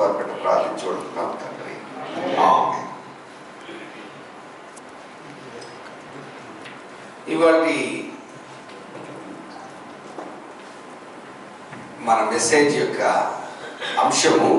కోరపెట్ట ప్రార్థించుకుంటున్నాం తండ్రి ఆమేన్. ఇవాటి మన మెసేజ్ యొక్క అంశము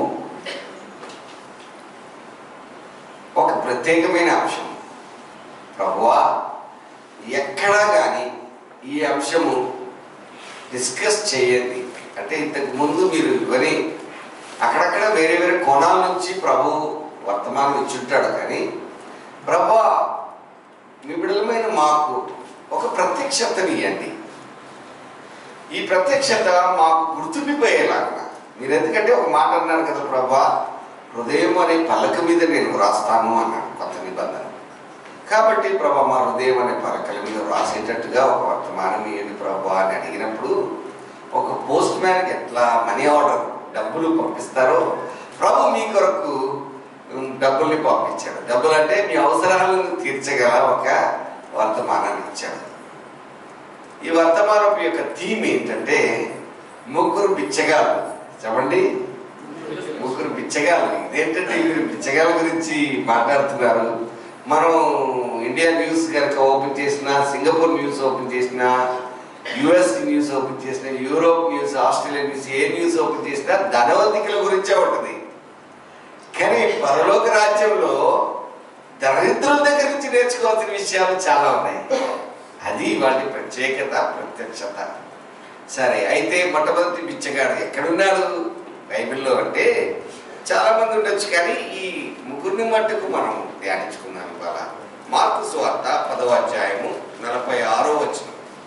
ఒక ప్రత్యేకమైన అంశం ప్రభువా ఎక్కడా కానీ ఈ అంశము డిస్కస్ చేయండి అంటే ఇంతకు ముందు మీరు ఇవన్నీ అక్కడక్కడ వేరే వేరే కోణాల నుంచి ప్రభు వర్తమానం ఇచ్చుంటాడు కానీ ప్రభు మీ బిడలమైన మాకు ఒక ప్రత్యక్షతని ఇవ్వండి ఈ ప్రత్యక్షత మాకు గుర్తుండిపోయేలాగా మీరు ఎందుకంటే ఒక మాట అన్నారు కదా ప్రభా హృదయం అనే పలక మీద నేను వ్రాస్తాను అన్నాడు కొత్త నిబంధన కాబట్టి ప్రభా మా హృదయం అనే పలకల మీద వ్రాసేటట్టుగా ఒక వర్తమానం ఏంటి ప్రభా అని అడిగినప్పుడు ఒక పోస్ట్ మ్యాన్కి ఎట్లా మనీ ఆర్డర్ డబ్బులు పంపిస్తారో ప్రభు మీ కొరకు ఉమ్, డబ్బుల్ని పంపించాడు డబ్బులు అంటే మీ అవసరాలను తీర్చగల ఒక వర్తమానాన్ని ఇచ్చాడు ఈ వర్తమానం యొక్క థీమ్ ఏంటంటే ముగ్గురు బిచ్చగాళ్ళు చెప్పండి ముగ్గురు బిచ్చగాళ్ళు ఇదేంటంటే మీరు బిచ్చగాళ్ళ గురించి మాట్లాడుతున్నారు మనం ఇండియా న్యూస్ కనుక ఓపెన్ చేసిన సింగపూర్ న్యూస్ ఓపెన్ చేసిన యుఎస్ న్యూస్ ఓపెన్ చేసిన యూరోప్ న్యూస్ ఆస్ట్రేలియా న్యూస్ ఏ న్యూస్ ఓపెన్ చేసినా ధనవంతికల గురించే ఉంటుంది కానీ పరలోక రాజ్యంలో దరిద్రుల దగ్గర నుంచి నేర్చుకోవాల్సిన విషయాలు చాలా ఉన్నాయి అది వాటి ప్రత్యేకత ప్రత్యక్షత సరే అయితే మొట్టమొదటి బిచ్చగాడు ఎక్కడున్నాడు బైబిల్లో అంటే చాలా మంది ఉండొచ్చు కానీ ఈ ముగ్గురిని మట్టుకు మనం ధ్యానించుకున్నాం ఇవాళ మార్కు స్వార్త పదవ అధ్యాయము నలభై ఆరో వచ్చిన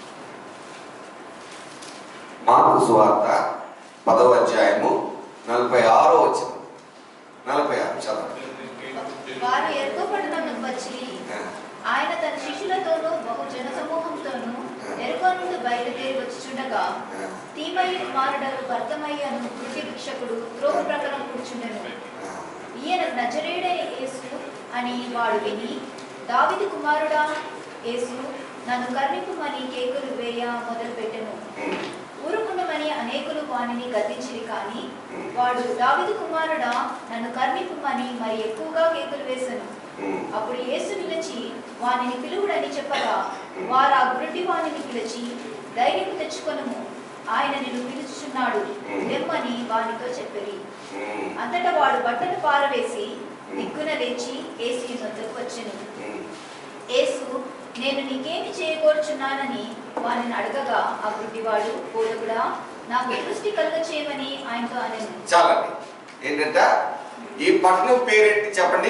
మార్కు స్వార్త పదవ అధ్యాయము నలభై ఆరో వచ్చిన నలభై ఆరు చదవండి వారు ఎరుకో పట్టణంకు వచ్చి ఆ, ఆయన తన శిష్యులతోనూ బహు జన సమూహంతోనూ ఎరుకో నుండి బయలుదేరి వచ్చుచుండగా ఆ, తీమయ్య కుమారుడరు భర్తమయ్యను కృతి భిక్షకుడు త్రోవ ప్రకారం కూర్చుండెను ఆ. ఈయన నజరేడైన యేసు అని వాడు విని దావిది కుమారుడా యేసు నన్ను కర్ణింపుమని కేకులు వేయ మొదలుపెట్టెను ఉమ్, ఊరుకున్నమని అనేకులు వానిని గద్దించిరి కానీ వాడు దావిది కుమారుడా నన్ను కర్ణింపుమని మరి ఎక్కువగా కేకులు వేసెను ఉమ్. అప్పుడు యేసు నిలిచి వానిని పిలువుడని చెప్పగా వారు ఆ గురుడి వానిని పిలిచి ధైర్యం తెచ్చుకొనుము ఆయన నిన్ను పిలుచుచున్నాడు లెమ్మని వానితో చెప్పిరి ఉమ్, అంతటా వాడు బట్టలు పారవేసి దిగ్గున లేచి ఏసు వద్దకు వచ్చెను ఉమ్. యేసు నేను నీకేమి చేయకూర్చున్నానని వానిని అడగగా ఆ గుడ్డివాడు బోధకుడా నాకు దృష్టి కలుగ చేయమని ఆయనతో అనెను చాలండి ఏంటంట ఈ పట్టణం పేరేంటి చెప్పండి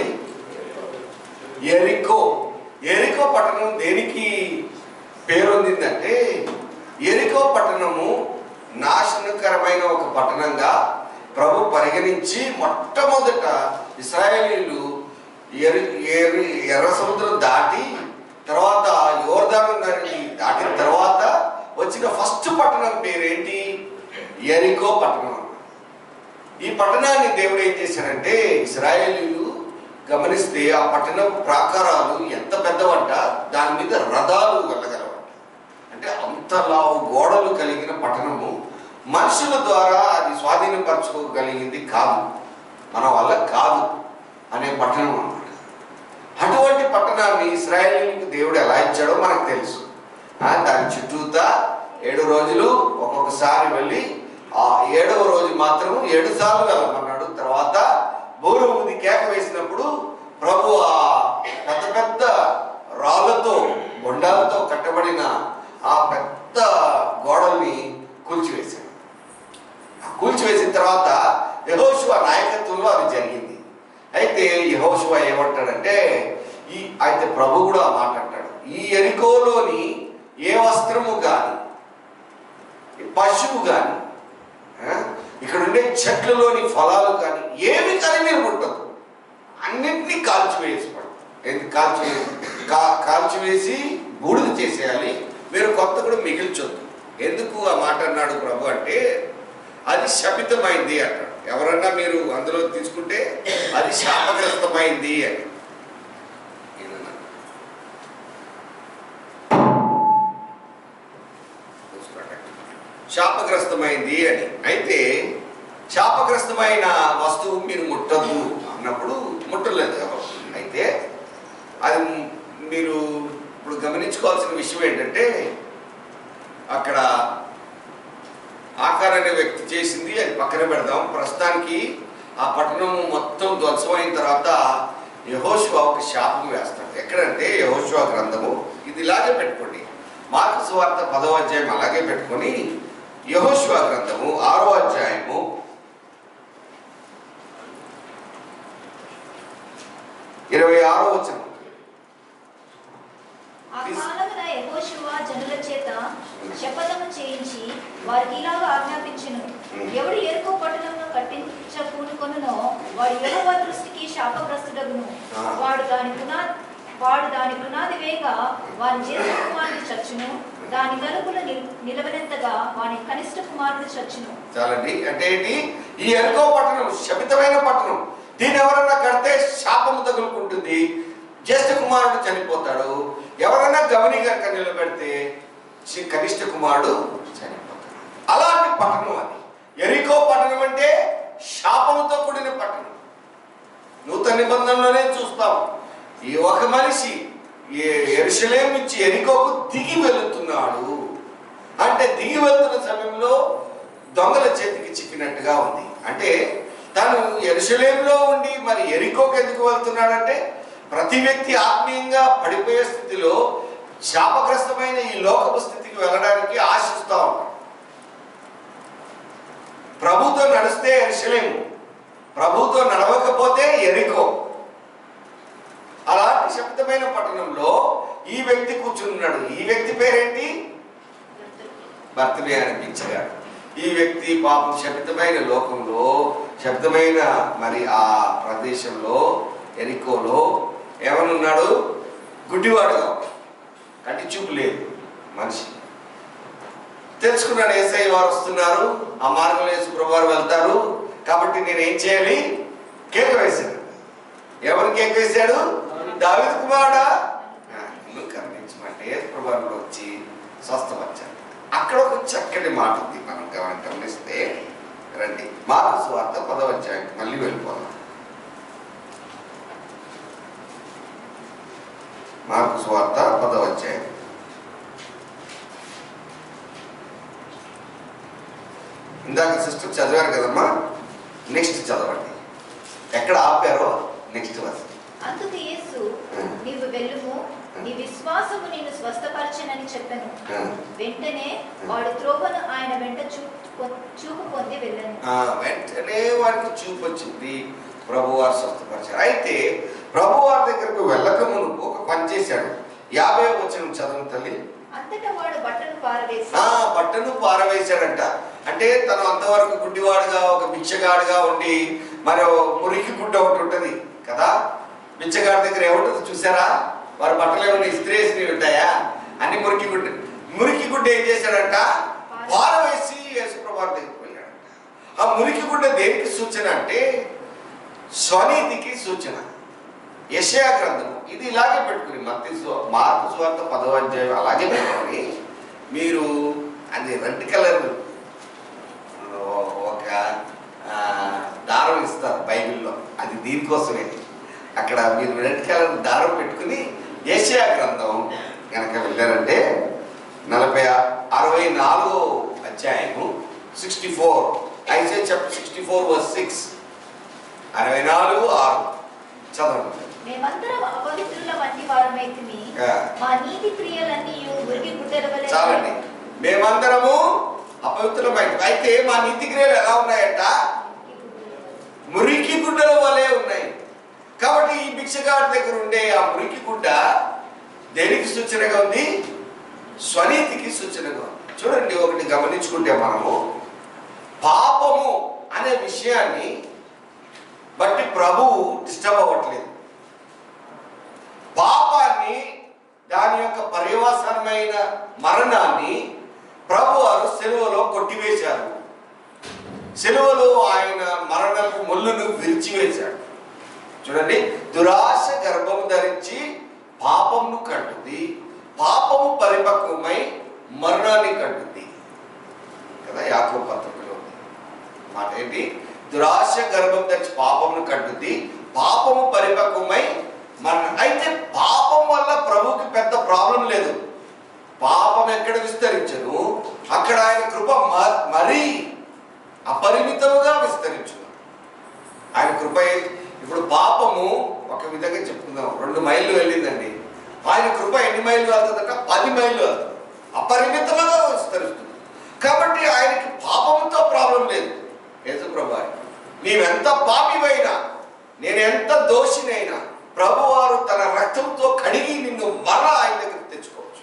ఎరికో ఎరికో పట్టణం దేనికి పేరొందిందంటే ఎరికో పట్టణము నాశనకరమైన ఒక పట్టణంగా ప్రభు పరిగణించి మొట్టమొదట ఇస్రాయేలీలు ఎరి ఎరి ఎర్ర సముద్రం దాటి తర్వాత యోర్దాను నదిని దాటిన తర్వాత వచ్చిన ఫస్ట్ పట్టణం పేరేంటి ఎరికో పట్టణం అన్నమాట. ఈ పట్టణాన్ని దేవుడు ఏం చేశాడంటే ఇస్రాయేలీలు గమనిస్తే ఆ పట్టణం ప్రాకారాలు ఎంత పెద్దవంట దాని మీద రథాలు వెళ్ళగలవంట అంటే అంత లావు గోడలు కలిగిన పట్టణము మనుషుల ద్వారా అది స్వాధీనపరచుకోగలిగింది కాదు మన వల్ల కాదు అనే పట్టణం అన్నమాట అటువంటి పట్టణాన్ని ఇస్రాయేలీలకు దేవుడు ఎలా ఇచ్చాడో మనకు తెలుసు ఆ, దాని చుట్టూతా ఏడు రోజులు ఒక్కొక్కసారి వెళ్ళి ఆ ఏడవ రోజు మాత్రం ఏడు సార్లు వెళ్ళమన్నాడు తర్వాత బోరుముది కేక వేసినప్పుడు ప్రభు ఆ పెద్ద పెద్ద రాళ్ళతో బొండాలతో కట్టబడిన ఆ పెద్ద గోడల్ని కూల్చివేశాడు ఆ కూల్చివేసిన తర్వాత యహోశివ నాయకత్వంలో అది జరిగింది అయితే యహోశివ ఏమంటాడంటే ఈ అయితే ప్రభు కూడా ఆ మాట అంటాడు ఈ ఎరికోలోని ఏ వస్త్రము కానీ పశువు కానీ ఇక్కడ ఉండే చెట్లలోని ఫలాలు కానీ ఏమి కానీ మీరు ముట్టదు అన్నింటినీ కాల్చివేసిపడు ఎందుకు కాల్చి కా కాల్చివేసి బూడిద చేసేయాలి మీరు కొత్త కూడా మిగిల్చొద్దు ఎందుకు ఆ మాట అన్నాడు ప్రభు అంటే అది శపితమైంది అంటాడు ఎవరన్నా మీరు అందులో తీసుకుంటే అది శాపగ్రస్తమైంది అని ఏదన్నా? చూసుకోండి. శాపగ్రస్తమైంది అని అయితే శాపగ్రస్తమైన వస్తువు మీరు ముట్టద్దు అన్నప్పుడు ముట్టలేదు ఎవరు అయితే అది మీరు ఇప్పుడు గమనించుకోవాల్సిన విషయం ఏంటంటే అక్కడ ఆకార్ అనే వ్యక్తి చేసింది అది పక్కన పెడదాం ప్రస్తుతానికి ఆ పట్టణం మొత్తం ధ్వంసమైన తర్వాత యహోశివ ఒక శాపం వేస్తాడు ఎక్కడంటే యహోశివ గ్రంథము ఇది ఇలాగే పెట్టుకోండి మార్కు సువార్త పదవ అధ్యాయం అలాగే పెట్టుకొని యహోశివ గ్రంథము ఆరో అధ్యాయము ఇరవై ఆరో వచనం ఆ కాలమున యెహోషువ జనుల చేత శపథము చేయించి వారికి ఇలాగా ఆజ్ఞాపించును ఎవడు ఎరుకో పట్టణంను కట్టించకూనుకొనునో వాడు యెహోవా దృష్టికి శాపగ్రస్తుడగును ఆ. వాడు దాని పునాది వాడు దాని పునాది వేగ వాని జ్యేష్ఠ కుమారుడు చచ్చును దాని తలుపులు నిల్- నిలవనెత్తగా వాని కనిష్ట కుమారుడు చచ్చును చాలండి అంటే ఏంటి ఈ ఎరుకో పట్టణం శపితమైన పట్టణం దీన్ని ఎవరన్నా కడితే శాపము తగులుకుంటుంది జ్యేష్ఠ కుమారుడు చనిపోతాడు ఎవరన్నా గమని కనుక నిలబెడితే చి- కనిష్ట కుమారుడు చనిపోతాడు అలాంటి పట్టణం అది ఎరికో పట్టణం అంటే శాపముతో కూడిన పట్టణం నూతన నిబంధనలోనే చూస్తాం ఈ ఒక మనిషి ఎరుసలేం నుంచి ఎరికోకు దిగి వెళుతున్నాడు అంటే దిగి వెళ్తున్న సమయంలో దొంగల చేతికి చిక్కినట్టుగా ఉంది అంటే తను ఎరుసలేంలో ఉండి మరి ఎరికోకు ఎందుకు వెళ్తున్నాడంటే ప్రతి వ్యక్తి ఆత్మీయంగా పడిపోయే స్థితిలో శాపగ్రస్తమైన ఈ లోకపు స్థితికి వెళ్ళడానికి ఆశిస్తా ఉంటాడు ప్రభుతో నడిస్తే ఎరుసలేము ప్రభుతో నడవకపోతే ఎరికో అలాంటి శబ్దమైన పట్టణంలో ఈ వ్యక్తి కూర్చున్నాడు ఈ వ్యక్తి పేరేంటి భర్తమే అనిపించగాడు ఈ వ్యక్తి పాపం శబ్దమైన లోకంలో శబ్దమైన మరి ఆ ప్రదేశంలో ఎరికోలో ఏమనున్నాడు గుడ్డివాడుగా కంటి చూపు లేదు మనిషి తెలుసుకున్నాడు ఏసఐ వారు వస్తున్నారు ఆ మార్గంలో యేసుప్రభు వారు వెళ్తారు కాబట్టి నేను ఏం చేయాలి కేక వేశాడు ఎవరు కేక వేశాడు దావిద్ కుమారుడా ఆ, నువ్వు కరుణించమంటే యేసుప్రభు వారు కూడా వచ్చి స్వస్థపరిచాడు అక్కడ ఒక చక్కటి మాట ఉంది మనం గమని గమనిస్తే రండి మార్పు స్వార్థ పదవ అధ్యాయం మళ్ళీ వెళ్ళిపోదాం మార్పు స్వార్థ పదవ అధ్యాయం ఇందాక సిస్టర్ చదివారు కదమ్మా నెక్స్ట్ చదవండి ఎక్కడ ఆపారో నెక్స్ట్ వర్స్ అందుకు యేసు నీవు వెళ్ళుము నీ విశ్వాసము నేను స్వస్థపరచనని చెప్పాను వెంటనే వాడు త్రోవను ఆయన వెంట చూపు చూపు పొంది వెళ్ళాను ఆ, వెంటనే వారికి చూపు వచ్చింది ప్రభువారు స్వస్థపరిచారు అయితే ప్రభువారి దగ్గరకు వెళ్ళక మునుపు ఒక పని చేశాడు యాభై వచ్చిన చదువు తల్లి అంతటా వాడు బట్టను పారవేసి ఆ బట్టను పారవేశాడంట అంటే తను అంతవరకు గుడ్డివాడుగా ఒక బిచ్చగాడుగా ఉండి మరి ఓ మురికి గుడ్డ ఒకటి ఉంటుంది కదా బిచ్చగాడి దగ్గర ఏముంటుంది చూసారా వారి బట్టలు ఏమైనా ఇస్త్రీ వేసినవి ఉంటాయా అన్ని మురికి గుడ్డ మురికి గుడ్డ ఏం చేశాడంట పారవేసి యేసుప్రభు దగ్గరికి వెళ్ళాడంట ఆ మురికి గుడ్డ దేనికి సూచన అంటే స్వనీతికి సూచన యశయా గ్రంథము ఇది ఇలాగే పెట్టుకుని మత్తి స్వ- మార్పు స్వార్థ పదవ అధ్యాయం అలాగే పెట్టుకుని మీరు అది రెడ్ కలర్ ఒక ఆ, దారం ఇస్తారు బైబిల్లో అది దీనికోసమే అక్కడ మీరు రెడ్ కలర్ దారం పెట్టుకుని ఏషియా గ్రంథం కనుక వెళ్ళారంటే నలభై ఆ- అరవై నాలుగో అధ్యాయము సిక్స్టీ ఫోర్ ఐసే చెప్ సిక్స్టీ ఫోర్ వర్స్ సిక్స్ అరవై నాలుగు ఆరు చదవండి మేమందరం అపవిత్రుల వంటి వారమైతిమి ఆ. మా నీతి క్రియలన్నీ మురికి గుడ్డల వలె చాలండి మేమందరము అపవిత్రమైన అయితే మా నీతి క్రియలు ఎలా ఉన్నాయట మురికి గుడ్డల వలె ఉన్నాయి కాబట్టి ఈ భిక్షగాడి దగ్గర ఉండే ఆ మురికి గుడ్డ దేనికి సూచనగా ఉంది స్వనీతికి సూచనగా ఉంది చూడండి ఒకటి గమనించుకుంటే మనము పాపము అనే విషయాన్ని బట్టి ప్రభువు డిస్టర్బ్ అవ్వట్లేదు పాపాన్ని దాని యొక్క పర్యవసానమైన మరణాన్ని ప్రభు వారు సెలవులో కొట్టివేశారు సెలవులో ఆయన మరణపు ముళ్ళును విరిచివేశాడు చూడండి దురాశ గర్భము ధరించి పాపమును కంటుంది పాపము పరిపక్వమై మరణాన్ని కంటుంది కదా యాకో పత్రికలో ఉంది మాట ఏంటి దురాశ గర్భం తెచ్చి పాపమును కట్టుద్ది పాపము పరిపక్వమై మన అయితే పాపం వల్ల ప్రభువుకి పెద్ద ప్రాబ్లం లేదు పాపం ఎక్కడ విస్తరించను అక్కడ ఆయన కృప మ- మరీ అపరిమితముగా విస్తరించును ఆయన కృప ఏ- ఇప్పుడు పాపము ఒక విధంగా చెప్పుకుందాం రెండు మైళ్ళు వెళ్ళిందండి ఆయన కృప ఎన్ని మైళ్ళు వెళ్తుందంట పది మైళ్ళు వెళ్తుంది అపరిమితముగా విస్తరిస్తుంది కాబట్టి ఆయనకి పాపంతో ప్రాబ్లం లేదు యేసు ప్రభు నీవెంత పాపివైనా నేను ఎంత దోషినైనా ప్రభువారు తన రక్తంతో కడిగి నిన్ను మరలా ఆయన దగ్గరికి తెచ్చుకోవచ్చు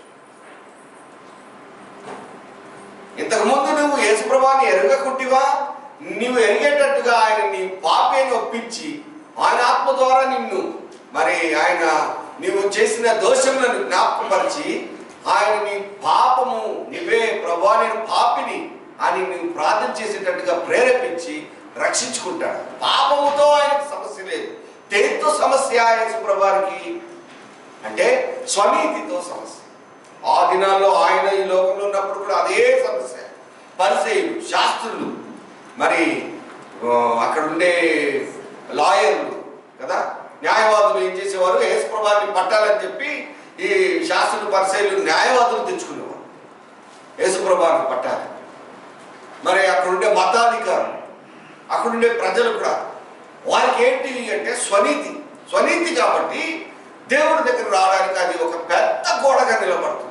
ఇంతకు ముందు నువ్వు యేసుప్రభాని ఎరగకుంటివా నువ్వు ఎరిగేటట్టుగా ఆయన నీ పాపేని ఒప్పించి ఆయన ఆత్మ ద్వారా నిన్ను మరి ఆయన నీవు చేసిన దోషములను జ్ఞాపకపరిచి ఆయన నీ పాపము నువ్వే ప్రభా నేను పాపిని అని నువ్వు ప్రార్థన చేసేటట్టుగా ప్రేరేపించి రక్షించుకుంటాడు పాపముతో ఆయనకు సమస్య లేదు దేంతో సమస్య యేసుప్రభానికి అంటే స్వనీతితో సమస్య ఆ దినాల్లో ఆయన ఈ లోకంలో ఉన్నప్పుడు కూడా అదే సమస్య పరిచయులు శాస్త్రులు మరి ఆ, అక్కడ ఉండే లాయర్లు కదా న్యాయవాదులు ఏం చేసేవారు యేసు ప్రభాన్ని పట్టాలని చెప్పి ఈ శాస్త్రులు పరిచయులు న్యాయవాదులు తెచ్చుకునేవారు యేసు ప్రభాన్ని పట్టాలి మరి అక్కడ ఉండే మతాధికారులు అక్కడ ఉండే ప్రజలు కూడా వారికి ఏంటి అంటే స్వనీతి స్వనీతి కాబట్టి దేవుడి దగ్గర రావడానికి అది ఒక పెద్ద గోడగా నిలబడుతుంది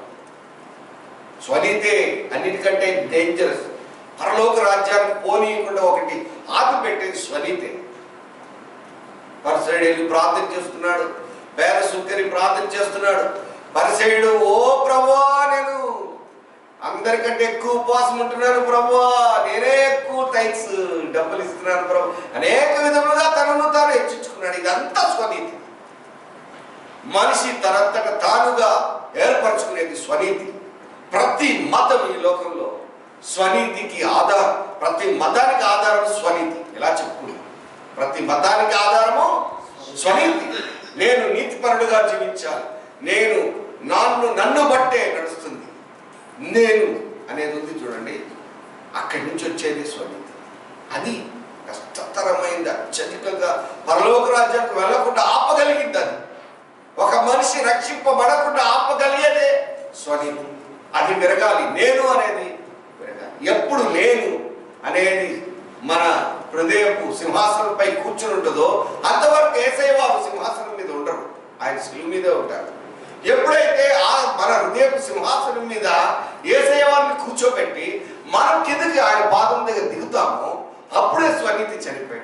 స్వనీతే అన్నిటికంటే డేంజరస్ పరలోక రాజ్యానికి పోనీయకుండా ఒకటి ఆపి పెట్టేది స్వనీతే పరిసైడు వెళ్ళి ప్రార్థన చేస్తున్నాడు పేర సుక్కరి ప్రార్థన చేస్తున్నాడు పరిసైడు ఓ ప్రభువా నేను అందరికంటే ఎక్కువ ఉపవాసం ఉంటున్నాను ప్రభువా నేనే ఎక్కువ టైక్స్ డబ్బులు ఇస్తున్నాను ప్రభు అనేక విధములుగా తనను తాను హెచ్చించుకున్నాడు ఇదంతా స్వనీతి మనిషి తనంతట తానుగా ఏర్పరచుకునేది స్వనీతి ప్రతి మతం ఈ లోకంలో స్వనీతికి ఆధారం ప్రతి మతానికి ఆధారం స్వనీతి ఇలా చెప్పుకున్నాం ప్రతి మతానికి ఆధారము స్వనీతి నేను నీతిపరుడుగా జీవించాలి నేను నన్ను నన్ను బట్టే నడుస్తుంది నేను అనేది ఉంది చూడండి అక్కడి నుంచి వచ్చేది స్వనీతి అది కష్టతరమైంది అత్యధికంగా పరలోక రాజ్యానికి వెళ్ళకుండా ఆపగలిగింది అది ఒక మనిషి రక్షింపబడకుండా ఆపగలిగేదే స్వనీతి అది విరగాలి నేను అనేది విరగాలి ఎప్పుడు నేను అనేది మన హృదయపు సింహాసనంపై కూర్చుని ఉంటుందో అంతవరకు ఏసై వారు సింహాసనం మీద ఉండరు ఆయన శిలువ మీదే ఉంటారు ఎప్పుడైతే ఆ మన హృదయపు సింహాసనం మీద ఏసై వారిని కూర్చోబెట్టి మనం కిందకి ఆయన పాదం దగ్గర దిగుతామో అప్పుడే స్వనీతి చనిపోయినట్టు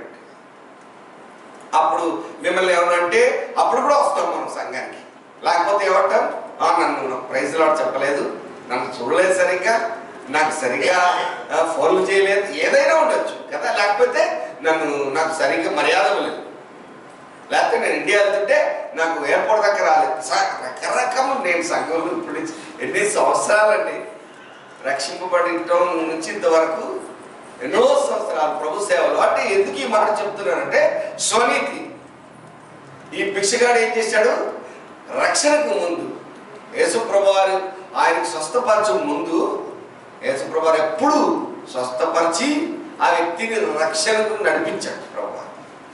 అప్పుడు మిమ్మల్ని ఏమనంటే అప్పుడు కూడా వస్తాం మనం సంఘానికి లేకపోతే ఏమంటాం "ఆ, నన్ను ప్రైజ్ లాడ్ చెప్పలేదు నన్ను చూడలేదు సరిగ్గా నాకు సరిగ్గా ఆ, ఫోన్లు చేయలేదు ఏదైనా ఉండొచ్చు కదా లేకపోతే నన్ను నాకు సరిగ్గా మర్యాద లేదు లేకపోతే నేను ఇండియా వెళ్తుంటే నాకు ఎయిర్పోర్ట్ దగ్గర రాలేదు స- రకరకములు నేను సంఘంలో ఇప్పుడు నుంచి ఎన్ని సంవత్సరాలండి రక్షింపబడటం నుంచి ఇంతవరకు ఎన్నో సంవత్సరాలు ప్రభు సేవలు అంటే ఎందుకు ఈ మాట చెప్తున్నానంటే స్వనీతి ఈ భిక్షగాడు ఏం చేశాడు రక్షణకు ముందు యేసుప్రభు వారు ఆయనకు స్వస్థపరచు ముందు యేసుప్రభు వారు ఎప్పుడు స్వస్థపరిచి ఆ వ్యక్తిని రక్షణకు నడిపించాడు ప్రభు వారు.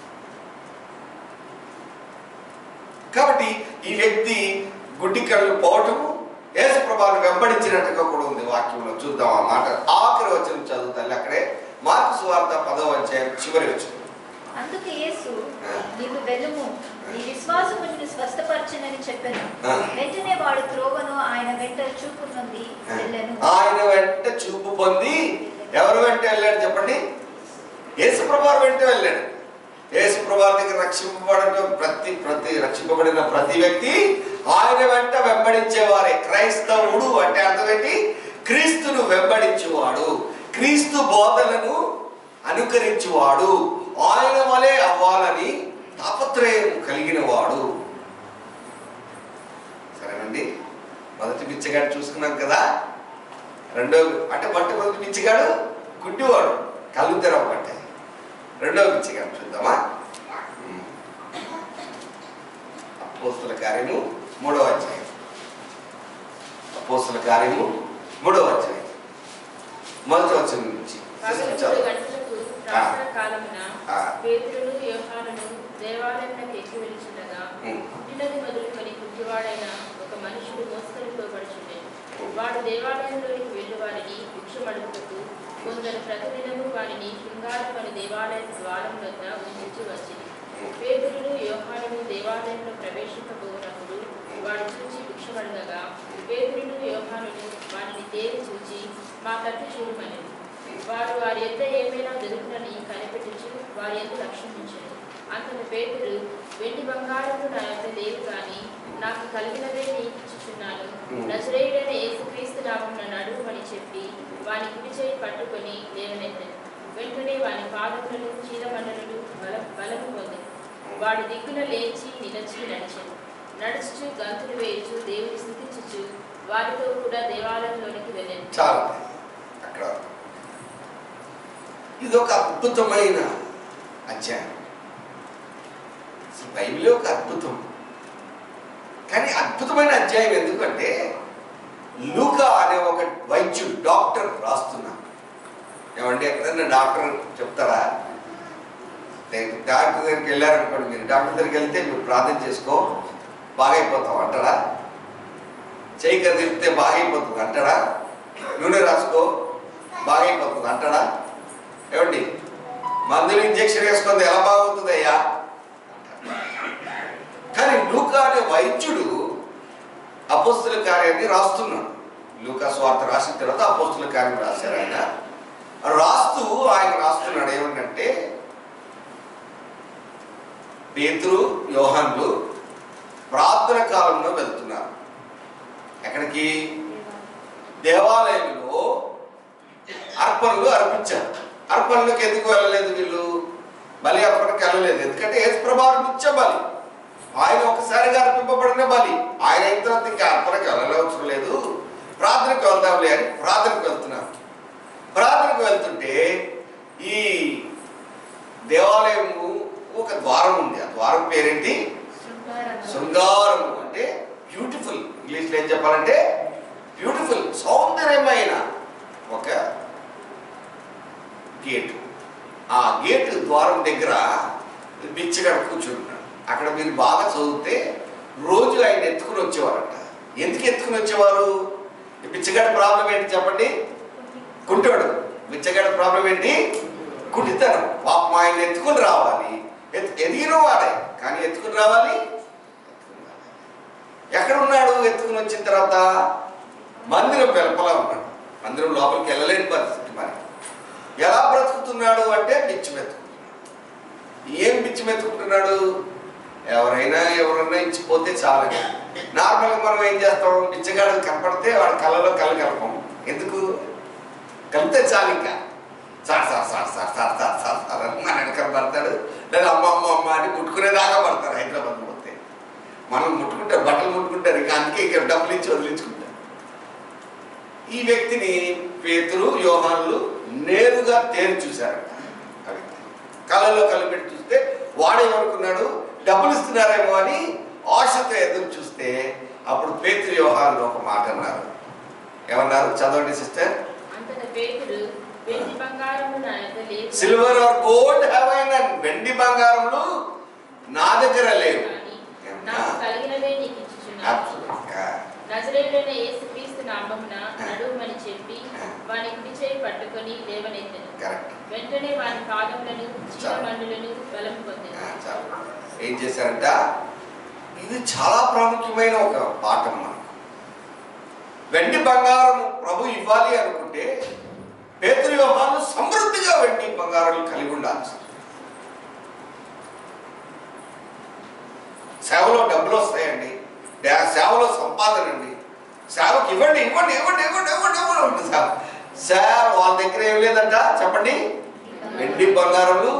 కాబట్టి ఈ వ్యక్తి గుడ్డి కళ్ళు పోవటము యేసు ప్రభాను వెంబడించినట్టుగా కూడా ఉంది వాక్యంలో చూద్దాం ఆ మాట ఆఖరి వచనం చదువుతాను అక్కడే మార్కు సువార్త పదవ అధ్యాయం చివరి వచనం అందుకు యేసు నీవు వెళ్ళుము నీ విశ్వాసము నిన్ను స్వస్థపరచునని చెప్పాను ఆ. వెంటనే వాడు త్రోవను ఆయన వెంట చూపు నుండి వెళ్ళాను ఆయన వెంట చూపు పొంది ఎవరు వెంట వెళ్ళాడు చెప్పండి యేసు ప్రభావం వెంట వెళ్ళాడు యేసు ప్రభావం దగ్గర రక్షింపబడటం ప్రతి ప్రతి రక్షింపబడిన ప్రతి వ్యక్తి ఆయన వెంట వెంబడించేవారే క్రైస్తవుడు అంటే అర్థం ఏంటి క్రీస్తును వెంబడించేవాడు క్రీస్తు బోధనను అనుకరించువాడు ఆయన వలె అవ్వాలని తాపత్రయం కలిగిన వాడు సరేనండి మొదటి బిచ్చగాడు చూసుకున్నాం కదా రెండో అంటే మొట్ట మొదటి బిచ్చగాడు గుడ్డివాడు కళ్ళు తెరవబట్టాయి రెండో బిచ్చగాడు చూద్దామా అపోస్తుల కార్యము మూడవ అధ్యాయం అపోస్తుల కార్యము మూడవ అధ్యాయం మొదటి వచ్చిన నుంచి పగలు మూడు చదువు. గంటలకు రాత్రి కాలమున పేతురును యోహానును దేవాలయంలోకి ఎక్కి వెలుచుండగా ఉమ్. పుట్టినది మొదలుకొని గుడ్డివాడైన ఒక మనుషుడు మోసుకొనిపోబడుచుండే వాడు దేవాలయంలోనికి వెళ్ళు వారిని భిక్షమడుగుతూ కొందరు ప్రతిదినము వారిని శృంగారపని దేవాలయ ద్వారం వద్ద ఉంచి వచ్చింది పేదరులు యోహానులు దేవాలయంలో ప్రవేశింపబోనప్పుడు వాడు చూచి భిక్షమడగగా పేదరులు యోహానులు వారిని తేరి చూచి మా తట్టు చూడమని వారు వారి యొద్ద ఏమైనా దొరుకునని కనిపెట్టుచు వారి యొద్ద లక్ష్యించారు అంతటి పేదరు వెండి బంగారము నా యొద్ద లేవు కానీ నాకు కలిగినదే నీకు ఇచ్చుచున్నాను నజరేయుడైన యేసుక్రీస్తు నామమున నడుమని చెప్పి వాని కుడి చేయి పట్టుకొని లేవనెత్తను వెంటనే వాని పాదములను చీలమండలను బల బలము పొంది వాడు దిక్కున లేచి నిలచి నడిచాను నడుచుచు గంతులు వేయుచు దేవుని స్థుతించుచు వారితో కూడా దేవాలయంలోనికి వెళ్ళాను చాలు అక్కడ ఇది ఒక అద్భుతమైన అధ్యాయం అసలు బైబిలే ఒక అద్భుతం కానీ అద్భుతమైన అధ్యాయం ఎందుకంటే లూకా అనే ఒక వైద్యుడు డాక్టర్ రాస్తున్నా ఏమండి ఎక్కడైనా డాక్టర్ చెప్తారా దే- డాక్టర్ దగ్గరికి వెళ్ళారనుకోండి మీరు డాక్టర్ దగ్గరికి వెళ్తే మీరు ప్రార్థన చేసుకో బాగైపోతాం అంటారా చేయి కదిలితే బాగైపోతుంది అంటాడా నూనె రాసుకో బాగైపోతుంది అంటాడా ఏమండి మందులు ఇంజక్షన్ వేసుకుంది ఎలా బాగుతుంది అయ్యా కానీ లూకా అనే వైద్యుడు అపోస్తుల కార్యాన్ని రాస్తున్నాడు లూకా స్వార్థ రాసిన తర్వాత అపోస్తుల కార్యం రాశారు ఆయన రాస్తూ ఆయన రాస్తున్నాడు ఏమంటే పేతురు యోహాన్లు ప్రార్థన కాలంలో వెళ్తున్నారు ఎక్కడికి దేవాలయంలో అర్పణలు అర్పించారు అర్పణలకు ఎందుకు వెళ్ళలేదు వీళ్ళు బలి అర్పణకి వెళ్ళలేదు ఎందుకంటే యేసు ప్రభావం ఇచ్చే బలి ఆయన ఒకసారిగా అర్పింపబడిన బలి ఆయన అయిన తర్వాత ఇంకా అర్పణకి వెళ్ళవసరం లేదు ప్రార్థనకు వెళ్దాంలే అని ప్రార్థనకు వెళ్తున్నారు ప్రార్థనకు వెళ్తుంటే ఈ దేవాలయము ఒక ద్వారం ఉంది ఆ ద్వారం పేరేంటి శృంగారం అంటే బ్యూటిఫుల్ ఇంగ్లీష్లో ఏం చెప్పాలంటే బ్యూటిఫుల్ సౌందర్యమైన ఒక గేట్ ఆ గేట్ ద్వారం దగ్గర బిచ్చగాడు కూర్చుంటున్నాడు అక్కడ మీరు బాగా చదివితే రోజు ఆయన ఎత్తుకుని వచ్చేవారట ఎందుకు ఎత్తుకుని వచ్చేవారు ఈ బిచ్చగాడి ప్రాబ్లం ఏంటి చెప్పండి కుంటాడు బిచ్చగాడి ప్రాబ్లం ఏంటి కుటితనం పాపం ఆయన ఎత్తుకుని రావాలి ఎత్- ఎదిగిన వాడే కానీ ఎత్తుకుని రావాలి ఎక్కడ ఉన్నాడు ఎత్తుకుని వచ్చిన తర్వాత మందిరం వెలుపల ఉన్నాడు మందిరం లోపలికి వెళ్ళలేని పరిస్థితి మరి ఎలా బ్రతుకుతున్నాడు అంటే పిచ్చి మెత్తుకుంటున్నాడు ఏం పిచ్చి మెత్తుకుంటున్నాడు ఎవరైనా ఎవరన్నా ఇచ్చిపోతే చాలు నార్మల్గా మనం ఏం చేస్తాం పిచ్చగాడు కనపడితే వాడి కళ్ళలో కళ్ళు కలపం ఎందుకు కలిపితే చాలు ఇంకా sir sir sir sir sir sir sir sir అని మన వెనకాల పడతాడు లేదా అమ్మ అమ్మ అమ్మ అని ముట్టుకునేదాకా పడతారు హైదరాబాద్ పోతే మనం ముట్టుకుంటారు బట్టలు ముట్టుకుంటారు ఇంకా అందుకే ఇక్కడ డబ్బులు ఇచ్చి వదిలించుకుంటారు ఈ వ్యక్తిని పేతురు యోహానులు నేరుగా తేరి చూశారట ఆ వ్యక్తి కళ్ళలో కళ్ళు పెట్టి చూస్తే వాడేమనుకున్నాడు డబ్బులు ఇస్తున్నారేమో అని ఆశతో ఎదురు చూస్తే అప్పుడు పేతురు యోహానులు ఒక మాట అన్నారు ఏమన్నారు చదవండి సిస్టర్ అంతట పేతురు వెండి బంగారము నా యొద్ద లేదు silver or gold have I none వెండి బంగారములు నా దగ్గర లేవు కానీ నాకు కలిగినవే నీకు ఇచ్చుచున్నాను Absolutely. నజరేయుడైన యేసుక్రీస్తు నామమున నడుమని చెప్పి వాని కుడి చేయి పట్టుకొని లేవనెత్తెను కరెక్ట్ వెంటనే వాని పాదములను చీలమండులను బలం పొందెను చాలు ఏం చేశారంట ఇది చాలా ప్రాముఖ్యమైన ఒక పాఠం మనకు వెండి బంగారం ప్రభు ఇవ్వాలి అనుకుంటే పేదరి వ్యవహారాలు సమృద్ధిగా వెండి బంగారాలు కలిగి ఉండాలి సేవలో డబ్బులు వస్తాయండి దే- సేవలో సంపాదన అండి సేవకి ఇవ్వండి ఇవ్వండి ఇవ్వండి ఇవ్వండి ఇవ్వండి ఇవ్వండి ఉంటుంది సేవ సేవ వాళ్ళ దగ్గర ఏం లేదంట చెప్పండి వెండి బంగారములు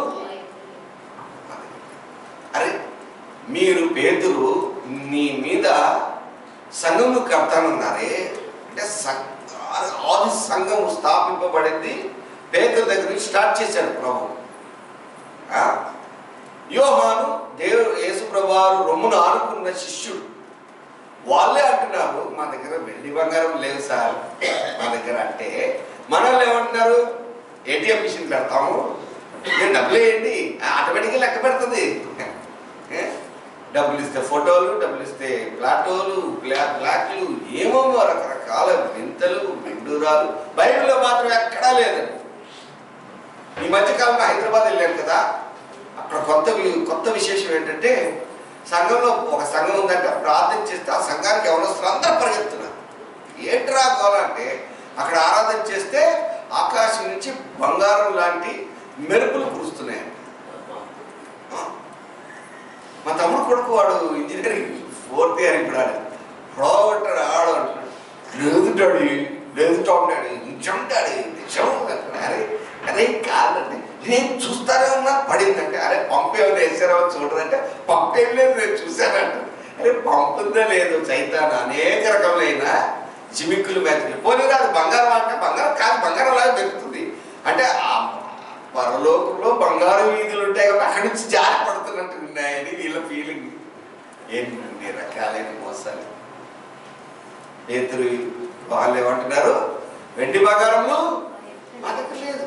అరే మీరు పేదలు నీ మీద సంఘములు కడతానన్నారే అంటే సం- ఆది సంఘం స్థాపింపబడింది పేదల దగ్గర నుంచి స్టార్ట్ చేశాడు ప్రభు ఆ? యోహాను దేవుడు యేసుప్రభువారు రొమ్మును ఆనుకున్న శిష్యుడు వాళ్ళే అంటున్నారు మా దగ్గర వెండి బంగారం లేవు సార్ మా దగ్గర అంటే మన వాళ్ళు ఏమంటున్నారు ఏటీఎం మిషన్ పెడతాము మీరు డబ్బులు వేయండి ఆటోమేటిక్గా లెక్క పెడుతుంది ఏ? డబ్బులు ఇస్తే ఫోటోలు డబ్బులు ఇస్తే ప్లాటోలు బ్లాక్ బ్లాక్లు ఏమో రకరకాల వింతలు మెండూరాలు బైబిల్లో మాత్రం ఎక్కడా లేదండి ఈ మధ్యకాలంలో హైదరాబాద్ వెళ్ళాను కదా అక్కడ కొత్త వి- కొత్త విశేషం ఏంటంటే సంఘంలో ఒక సంఘం ఉందంటే ప్రార్థన చేస్తే ఆ సంఘానికి ఎవరు వస్తారు అందరూ పరిగెత్తున్నారు ఏంట్రా గోల అంటే అక్కడ ఆరాధన చేస్తే ఆకాశం నుంచి బంగారం లాంటి మెరుపులు కురుస్తున్నాయండి ఆ. మా తమ్ముడు కొడుకు వాడు ఇంజనీరింగ్ ఫోర్త్ ఇయర్ ఇప్పుడు ఆడు రావటాడు ఆడు అంటాడు లేదు డాడీ లేదు టామ్ డాడీ నిజం డాడీ నిజం అంటాడు. అరే అరే కాదండి నేను చూస్తానే ఉన్నా పడిందంటే అరే పంపు ఏమైనా వేసారో చూడదంటే పంపు ఏం లేదు నేను చూశానంట అరే పంపుందా లేదు చైతాన్ అనేక రకములైన చిమిక్కులు మెతుకులు పోనీ రాదు బంగారం అంటే బంగారం కాదు బంగారం లాగా దొరుకుతుంది అంటే ఆ పరలోకంలో బంగారు వీధులు ఉంటాయి కాబట్టి అక్కడి నుంచి జారి పడుతున్నట్టు ఉన్నాయని వీళ్ళ ఫీలింగ్ ఎన్ని రకాలైన మోసాలు పేతురు వాళ్ళు ఏమంటున్నారు వెండి బంగారము మనకు లేదు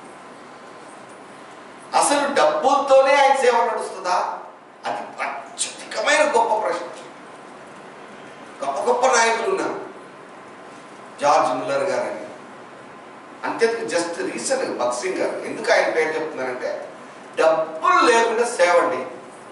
అసలు డబ్బులతోనే ఆయన సేవ నడుస్తుందా అది అత్యధికమైన గొప్ప ప్రశ్న గొప్ప గొప్ప నాయకులు ఉన్నారు జార్జ్ ముల్లర్ గారని అంతేందుకు జస్ట్ రీసెంట్ భగత్ సింగ్ గారు ఎందుకు ఆయన పేరు చెప్తున్నారంటే డబ్బులు లేకుండా సేవ అండి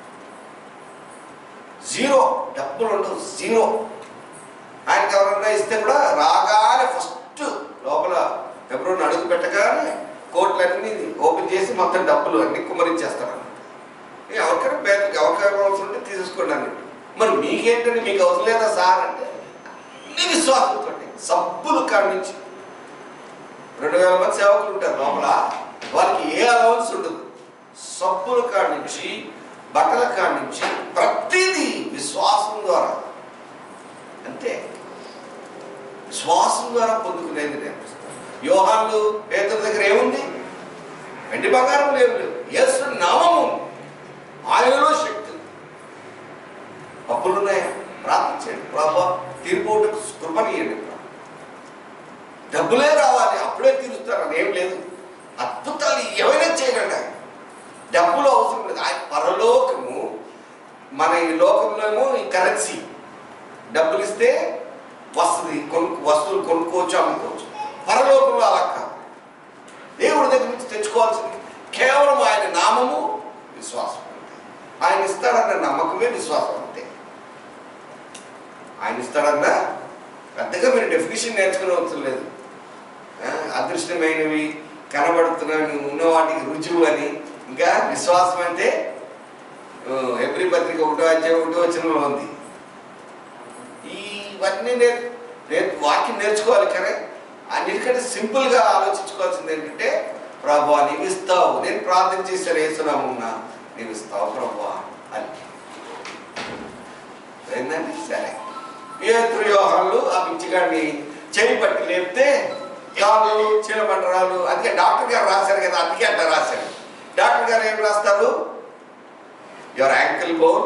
జీరో డబ్బులు ఉండవు జీరో ఆయనకి ఎవరన్నా ఇస్తే కూడా రాగానే ఫస్ట్ లోపల ఎవరైనా అడుగు పెట్టగానే కోట్లన్నీ ఓపెన్ చేసి మొత్తం డబ్బులు అన్ని కుమ్మరించేస్తారు అన్నమాట ఏ ఎవరికైనా పేదలకు ఎవరికైనా అవసరం ఉంటే తీసేసుకోండి అన్నట్టు మరి మీకేంటంటే మీకు అవసరం లేదా సార్ అంటే అన్ని విశ్వాసంతో సబ్బులు కాడి నుంచి రెండు వేల మంది సేవకులు ఉంటారు లోపల వాళ్ళకి ఏ అలవన్స్ ఉండదు సబ్బుల కాడి నుంచి బట్టల కాడి నుంచి ప్రతిదీ విశ్వాసం ద్వారా అంతే విశ్వాసం ద్వారా పొందుకునేది నేర్పిస్తాను యోహాన్లు పేదల దగ్గర ఏముంది వెండి బంగారం లేవు లేవు యేసు నామము ఉంది. ఆయనలో శక్తి ఉంది. అప్పులు ఉన్నాయా ప్రార్థించండి ప్రభా తీర్పోటుకు కృపనీయండి డబ్బులే రావాలి అప్పుడే తీరుస్తారు అని ఏం లేదు అద్భుతాలు ఏమైనా చేయగలడు ఆయన. డబ్బులు అవసరం లేదు ఆయన పరలోకము మన ఈ లోకంలోనేమో ఈ కరెన్సీ డబ్బులు ఇస్తే వస్తుంది కొను వస్తువులు కొనుక్కోవచ్చు అమ్ముకోవచ్చు పరలోకంలో అలా కాదు దేవుడి దగ్గర నుంచి తెచ్చుకోవాల్సింది కేవలం ఆయన నామము విశ్వాసం ఆయన ఇస్తాడన్న నమ్మకమే విశ్వాసం అంతే ఆయన ఇస్తాడన్న పెద్దగా మీరు డెఫినేషన్ నేర్చుకునే అవసరం లేదు ఆ, అదృష్టమైనవి కనబడుతున్నవి ఉన్న వాటికి రుజువు అని ఇంకా విశ్వాసం అంటే ఆ, ఎబ్రి పత్రిక ఒకటో అధ్యాయం ఒకటో వచనంలో ఉంది ఇవన్నీ నేర్ నేర్ వాక్యం నేర్చుకోవాలి కానీ అన్నిటికంటే సింపుల్గా ఆలోచించుకోవాల్సింది ఏంటంటే ప్రభా నీవు ఇస్తావు నేను ప్రార్థన చేశాను వేస్తున్నామున్నా నీవు ఇస్తావు ప్రభా అని ఏందండి సరే పేతురు యోహాన్లు ఆ పిచ్చిగాడిని చేయి పట్టి లేపితే కాళ్ళు చీలమండరాలు అందుకే డాక్టర్ గారు రాశారు కదా అందుకే అట్లా రాశారు డాక్టర్ గారు ఏం రాస్తారు యువర్ యాంకిల్ బోన్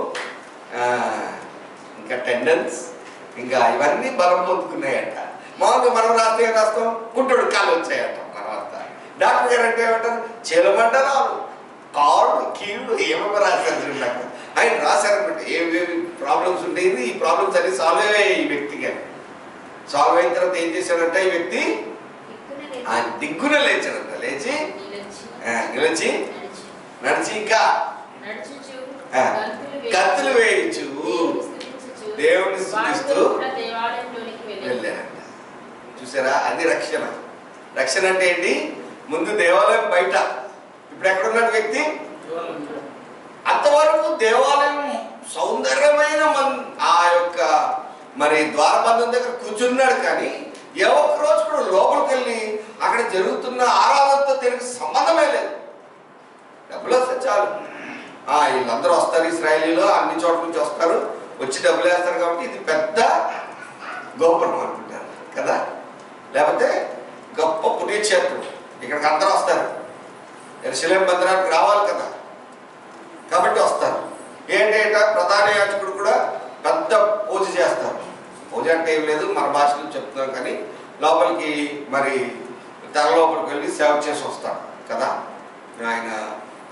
ఇంకా టెండన్స్ ఇంకా ఇవన్నీ బలం పొందుకున్నాయట మామూలుగా మనం రాస్తే ఏం రాస్తాం గుంటూడు కాళ్ళు వచ్చాయట మన వద్ద డాక్టర్ గారు అంటే ఏమంటారు చీలమండరాలు కాళ్ళు కీళ్ళు ఏమేమి రాశారు చూడండి డాక్టర్ ఆయన రాశారనమాట ఏమేమి ప్రాబ్లమ్స్ ఉండేది ఈ ప్రాబ్లమ్స్ అన్ని సాల్వ్ అయ్యాయి ఈ వ్యక్తికి సాల్వ్ అయిన తర్వాత ఏం చేశాడంటే ఈ వ్యక్తి దిక్కున ఆ లేచి దిగ్గున లేచాడంట లేచి నిలిచి ఆ, నిలిచి నడిచి నడిచి ఇంకా నడుచుచు ఆ, గంతులు కత్తులు వేయించు దేవుని స్తుతించుచు దేవుని స్తుతిస్తూ వారితో కూడా దేవాలయంలోనికి వెళ్ళారు వెళ్ళారంట చూసారా అది రక్షణ రక్షణ అంటే ఏంటి ముందు దేవాలయం బయట ఇప్పుడు ఎక్కడున్నాడు వ్యక్తి అంతవరకు దేవాలయం సౌందర్యమైన మన్ ఆ యొక్క మరి ద్వారబంధం దగ్గర కూర్చున్నాడు కానీ ఏ ఒక్క రోజు కూడా లోపలికి వెళ్ళి అక్కడ జరుగుతున్న ఆరాధనతో తిరిగి సంబంధమే లేదు డబ్బులు వస్తే చాలు ఆ, వీళ్ళందరూ వస్తారు ఇస్రాయలీలో అన్ని చోట్ల నుంచి వస్తారు వచ్చి డబ్బులు వేస్తారు కాబట్టి ఇది పెద్ద గోపురం అనుకుంటారు కదా లేకపోతే గొప్ప పుణ్యక్షేత్రం ఇక్కడికి అందరూ వస్తారు ఎరుసలేం మందిరానికి రావాలి కదా కాబట్టి వస్తారు ఏంటంటే ప్రధాన యాజకుడు కూడా పెద్ద పూజ చేస్తారు పూజ అంటే ఏం లేదు మన భాషలో చెప్తున్నాం కానీ లోపలికి మరి తెర లోపలికి వెళ్ళి సేవ చేసి వస్తాడు కదా ఆయన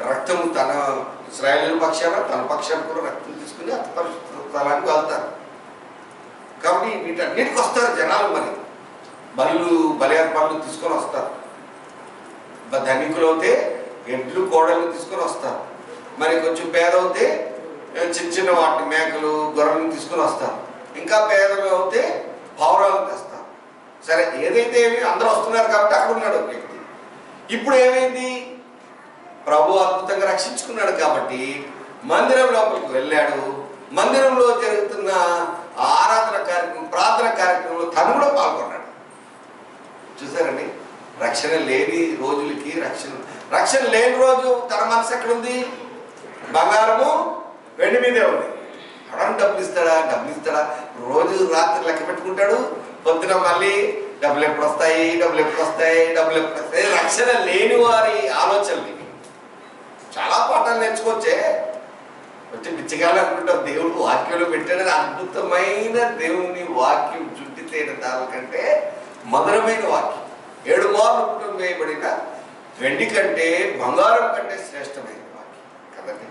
రక్తం తన ఇస్రాయేల్ పక్షాన తన పక్షాన కూడా రక్తం తీసుకుని అతి పరిశుద్ధ స్థలానికి వెళ్తారు కాబట్టి వీటన్నిటికి వస్తారు జనాలు మరి బళ్ళు బలి అర్పణలు తీసుకొని వస్తారు బ- ధనికులు అవుతే ఎడ్లు కోడలు తీసుకొని వస్తారు మరి కొంచెం పేద అవుతే ఏ, చిన్న చిన్న వాటి మేకలు గొర్రెలను తీసుకొని వస్తారు ఇంకా పేదలు అవుతే పౌరాలు తెస్తారు సరే ఏదైతే ఏమి అందరూ వస్తున్నారు కాబట్టి అక్కడ ఉన్నాడు ఒక వ్యక్తి ఇప్పుడు ఏమైంది ప్రభు అద్భుతంగా రక్షించుకున్నాడు కాబట్టి మందిరం లోపలికి వెళ్ళాడు మందిరంలో జరుగుతున్న ఆరాధన కార్యక్రమం ప్రార్థన కార్యక్రమంలో తను కూడా పాల్గొన్నాడు చూసారండి రక్షణ లేని రోజులకి రక్షణ రక్షణ లేని రోజు తన మనసు ఎక్కడుంది బంగారము వెండి మీదే ఉంది ఎవడన్నా డబ్బులు ఇస్తాడా డబ్బులు ఇస్తాడా రోజు రాత్రి లెక్క పెట్టుకుంటాడు పొద్దున మళ్ళీ డబ్బులు ఎప్పుడు వస్తాయి డబ్బులు ఎప్పుడు వస్తాయి డబ్బులు ఎప్పుడు వస్తాయి రక్షణ లేని వారి ఆలోచనలు ఇవి చాలా పాఠాలు నేర్చుకోవచ్చే వచ్చి పిచ్చగాళ్ళు అనుకుంటారు దేవుడు వాక్యంలో పెట్టాడని అద్భుతమైన దేవుని వాక్యం చుట్టి తేన దాని కంటే మధురమైన వాక్యం ఏడు మార్లు పుట్టుకు వేయబడిన వెండి కంటే బంగారం కంటే శ్రేష్టమైన వాక్యం కదండి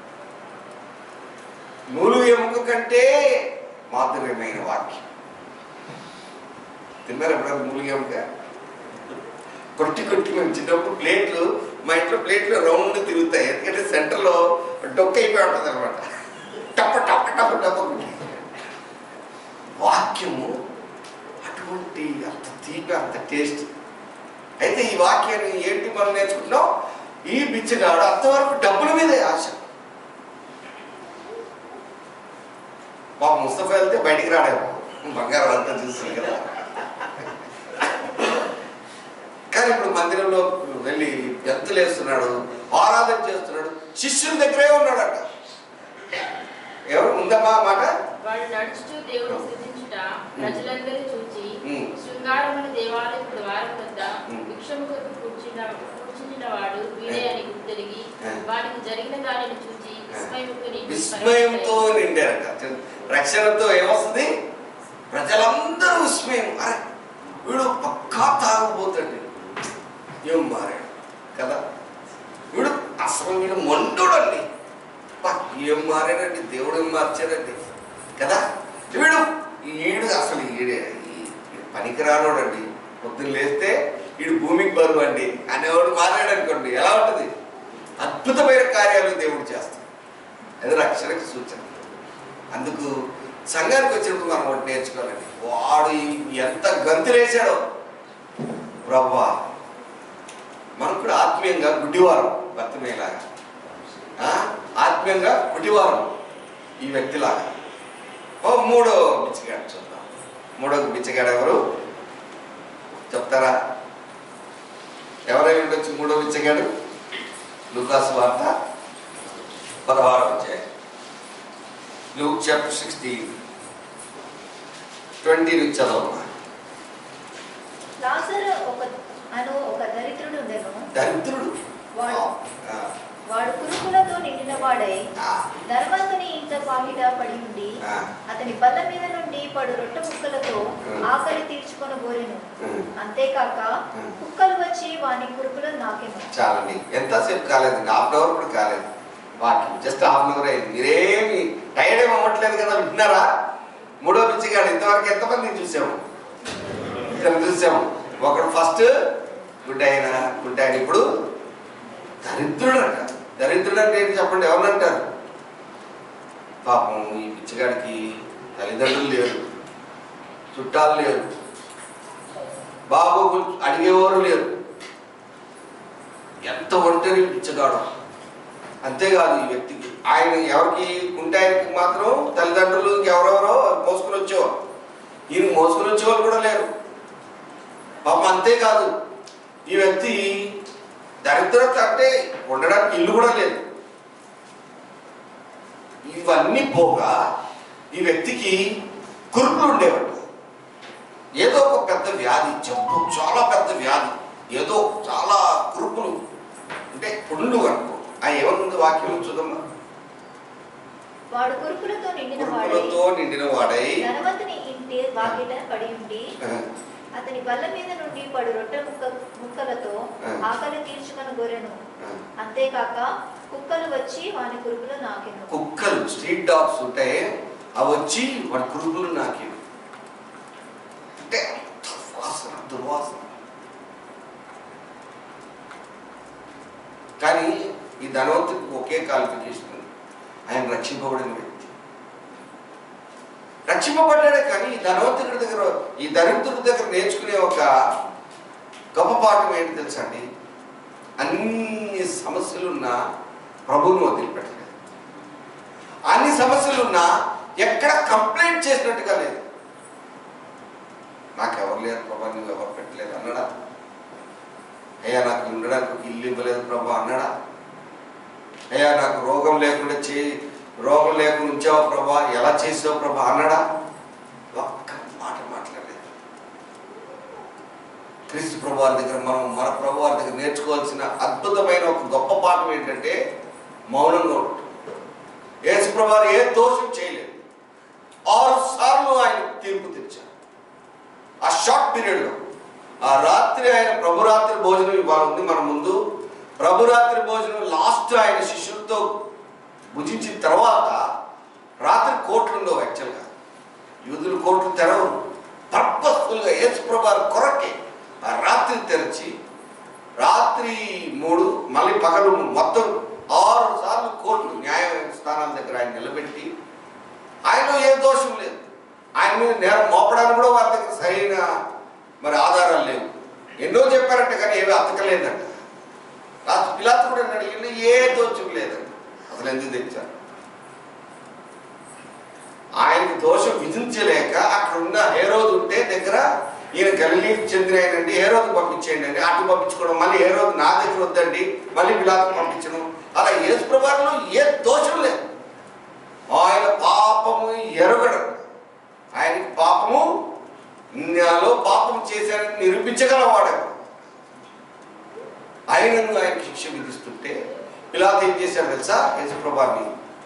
నూలు ఎముక కంటే మాధుర్యమైన వాక్యం తిన్నారు ఎప్పుడైనా నూలు ఎముక కొట్టి కొట్టి మేము చిన్నప్పుడు ప్లేట్లు మా ఇంట్లో ప్లేట్లు రౌండ్ తిరుగుతాయి ఎందుకంటే సెంటర్లో డొక్క అయిపోయి ఉంటుంది అనమాట టప్ప టప్ప టప్ప టప్ప కొట్టి. వాక్యము అటువంటి అంత తీపి అంత టేస్ట్ అయితే ఈ వాక్యాన్ని ఏంటి మనం నేర్చుకుంటున్నాం ఈ బిచ్చగాడు అంతవరకు డబ్బుల మీదే ఆశ పాప ముస్తఫా వెళ్తే బయటికి రాడేమో బంగారం అంతా చూస్తుంది కదా కానీ ఇప్పుడు మందిరంలో వెళ్ళి ఎత్తులు వేస్తున్నాడు ఆరాధన చేస్తున్నాడు శిష్యుల దగ్గరే ఉన్నాడట ఎవరు ఉందమ్మా ఆ మాట వాడు నడుచుచు దేవుని స్థుతించుట ప్రజలందరూ చూచి ఉమ్. శృంగారమున దేవాలయపు ద్వారం వద్ద ఉమ్. భిక్షము కొరకు కూర్చున్న కూర్చున్న వాడు వీడే అని గుర్తెరిగి ఆ. వానికి జరిగిన దానిని చూచి విస్మయముతో నిండి విస్మయంతో నిండారట రక్షణతో ఏమొస్తుంది ప్రజలందరూ విస్మయం అరే వీడు పక్కా తాగుపోతాడు ఏం మారాడు కదా వీడు అసలు వీడు మొండుడండి అబ్బా, ఏం మారాడండి దేవుడు ఏం మార్చాడండి కదా వీడు ఈడు అసలు ఈడే ఈ- ఈడు పనికిరానోడండి పొద్దున్న లేస్తే వీడు భూమికి బరువు అండి అనేవాడు మారాడు అనుకోండి ఎలా ఉంటుంది అద్భుతమైన కార్యాలు దేవుడు చేస్తాడు అది రక్షణకు సూచన అందుకు సంఘానికి వచ్చినప్పుడు మనం ఒకటి నేర్చుకోవాలండి వాడు ఎంత గంతులేశాడో ప్రభా మనం కూడా ఆత్మీయంగా గుడ్డివారం భర్తమేలాగా ఆ? ఆత్మీయంగా గుడ్డివారం ఈ వ్యక్తిలాగా ఓ మూడో బిచ్చగాడు చూద్దాం మూడో బిచ్చగాడు ఎవరు చెప్తారా ఎవరై ఉండొచ్చు మూడో బిచ్చగాడు లూకాసు వార్త పదహారు వచ్చాయి లూక్ చాప్టర్ సిక్స్టీన్ ట్వంటీ నుంచి చదవమ్మా లాజరు ఒక అను ఒక దరిద్రుడు ఉండెను దరిద్రుడు వాడు ఆ, వాడు కురుకులతో నిండిన వాడై ఆ, ధర్మంతుని ఇంత పాకిట పడి ఉండి ఆ, అతని బల్ల మీద నుండి పడు రొట్టె ముక్కలతో ఉమ్. ఆకలి తీర్చుకొని గోరెను ఉమ్. అంతేకాక ఉమ్. కుక్కలు వచ్చి వాని కురుకులను నాకెను చాలండి ఎంతసేపు కాలేదండి హాఫ్ అన్ అవర్ కూడా కాలేదు వాక్యం జస్ట్ హాఫ్ అన్ అవర్ అయింది మీరేమి టైర్డ్ ఏమి అవ్వట్లేదు కదా వింటున్నారా మూడో పిచ్చిగాడు ఇంతవరకు ఎంతమందిని చూసాము ఇద్దరు చూసాము ఒకడు ఫస్ట్ గుడ్ ఆయన గుడ్ ఆయన ఇప్పుడు దరిద్రుడు అంట దరిద్రుడు అంటే ఏంటి చెప్పండి ఎవరినంటారు పాపం ఈ పిచ్చిగాడికి తల్లిదండ్రులు లేరు చుట్టాలు లేరు బాబు అడిగేవారు లేరు ఎంత ఒంటరి పిచ్చగాడు అంతేకాదు ఈ వ్యక్తికి ఆయన ఎవరికి ఉంటే ఆయనకి మాత్రం తల్లిదండ్రులు ఇంకెవరెవరో మోసుకుని వచ్చేవారు ఈయన మోసుకుని వచ్చేవాళ్ళు కూడా లేరు పాపం అంతేకాదు ఈ వ్యక్తి దరిద్రత అంటే ఉండడానికి ఇల్లు కూడా లేదు ఇవన్నీ పోగా ఈ వ్యక్తికి కురుపులు ఉండేవాడు ఏదో ఒక పెద్ద వ్యాధి జబ్బు చాలా పెద్ద వ్యాధి ఏదో చాలా కురుపులు అంటే పుండు అనుకో ఆ ఏమనుంది వాక్యం చూదమ్మా వాడు కురుకులతో నిండిన వాడై కురుపులతో నిండిన వాడై ధనవంతుని ఇంటి వాకిట పడి ఉండి ఆ, అతని బల్ల మీద నుండి పడు రొట్టె ముక్క ముక్కలతో ఆ. ఆకలి తీర్చుకొని గొర్రెను అంతేకాక కుక్కలు వచ్చి వాని కురుపులు నాకెను కుక్కలు స్ట్రీట్ డాగ్స్ ఉంటాయి అవి వచ్చి వాడి కురుపులు నాకి అంటే అంత వాసన దుర్వాసన కానీ ఈ ధనవంతుడికి ఒకే క్వాలిఫికేషన్ ఉంది ఆయన రక్షింపబడిన వ్యక్తి రక్షింపబడ్డాడే కానీ ఈ ధనవంతుడి దగ్గర ఈ దరిద్రుడి దగ్గర నేర్చుకునే ఒక గొప్ప పాఠం ఏంటి తెలుసా అండి అన్ని సమస్యలున్నా ప్రభువును వదిలిపెట్టలేదు అన్ని సమస్యలున్నా ఎక్కడ కంప్లైంట్ చేసినట్టుగా లేదు నాకు ఎవరు లేరు ప్రభా నువ్వు ఎవరు పెట్టలేదు అన్నాడా అయ్యా నాకు ఉండడానికి ఒక ఇల్లు ఇవ్వలేదు ప్రభా అన్నాడా అయ్యా నాకు రోగం లేకుండా చే రోగం లేకుండా ఉంచావు ప్రభా ఎలా చేసావు ప్రభా అన్నాడా ఒక్క మాట మాట్లాడలేదు క్రీస్తు ప్రభు వారి దగ్గర మనం మన ప్రభు వారి దగ్గర నేర్చుకోవాల్సిన అద్భుతమైన ఒక గొప్ప పాఠం ఏంటంటే మౌనంగా ఉండటం యేసు ప్రభు వారు ఏ దోషం చేయలేదు ఆరు సార్లు ఆయన తీర్పు తెచ్చారు ఆ షార్ట్ పీరియడ్లో ఆ రాత్రి ఆయన ప్రభురాత్రి భోజనం ఇవాళ ఉంది మన ముందు ప్రభురాత్రి భోజనం లాస్ట్ ఆయన శిష్యులతో భుజించిన తర్వాత రాత్రి కోట్లు ఉండవు యాక్చువల్గా యూదులు కోట్లు తెరవరు పర్పస్ఫుల్గా యేసు ప్రభు వారి కొరకే ఆ రాత్రి తెరిచి రాత్రి మూడు మళ్ళీ పగలు మూడు, మొత్తం ఆరు సార్లు కోర్టు న్యాయ స్థానాల దగ్గర ఆయన నిలబెట్టి ఆయనలో ఏ దోషం లేదు ఆయన మీద నేరం మోపడానికి కూడా వారి దగ్గర సరైన మరి ఆధారాలు లేవు ఎన్నో చెప్పారంట కానీ ఏమీ అతకలేదంట రాత్రి పిలాతు కూడా అన్నాడు ఈయన ఏ దోషం లేదంట అసలు ఎందుకు తెచ్చారు ఆయనకి దోషం విధించలేక అక్కడ ఉన్న హేరోదు ఉంటే దగ్గర ఈయన గలిలీకి చెందిన ఆయనండి హేరోదు పంపించేయండి అండి అటు పంపించుకోవడం మళ్ళీ హేరోదు నా దగ్గర వద్దండి మళ్ళీ పిలాతు పంపించడం అలా యేసు ప్రభావంలో ఏ దోషం లేదు ఆయన పాపము ఎరగడు ఆయనకి పాపము నాలో పాపం చేశానని నిరూపించగలవాడు ఆయనను ఆయన శిక్ష విధిస్తుంటే పిలాతు ఏం చేశాడు తెలుసా యేసు ప్రభాని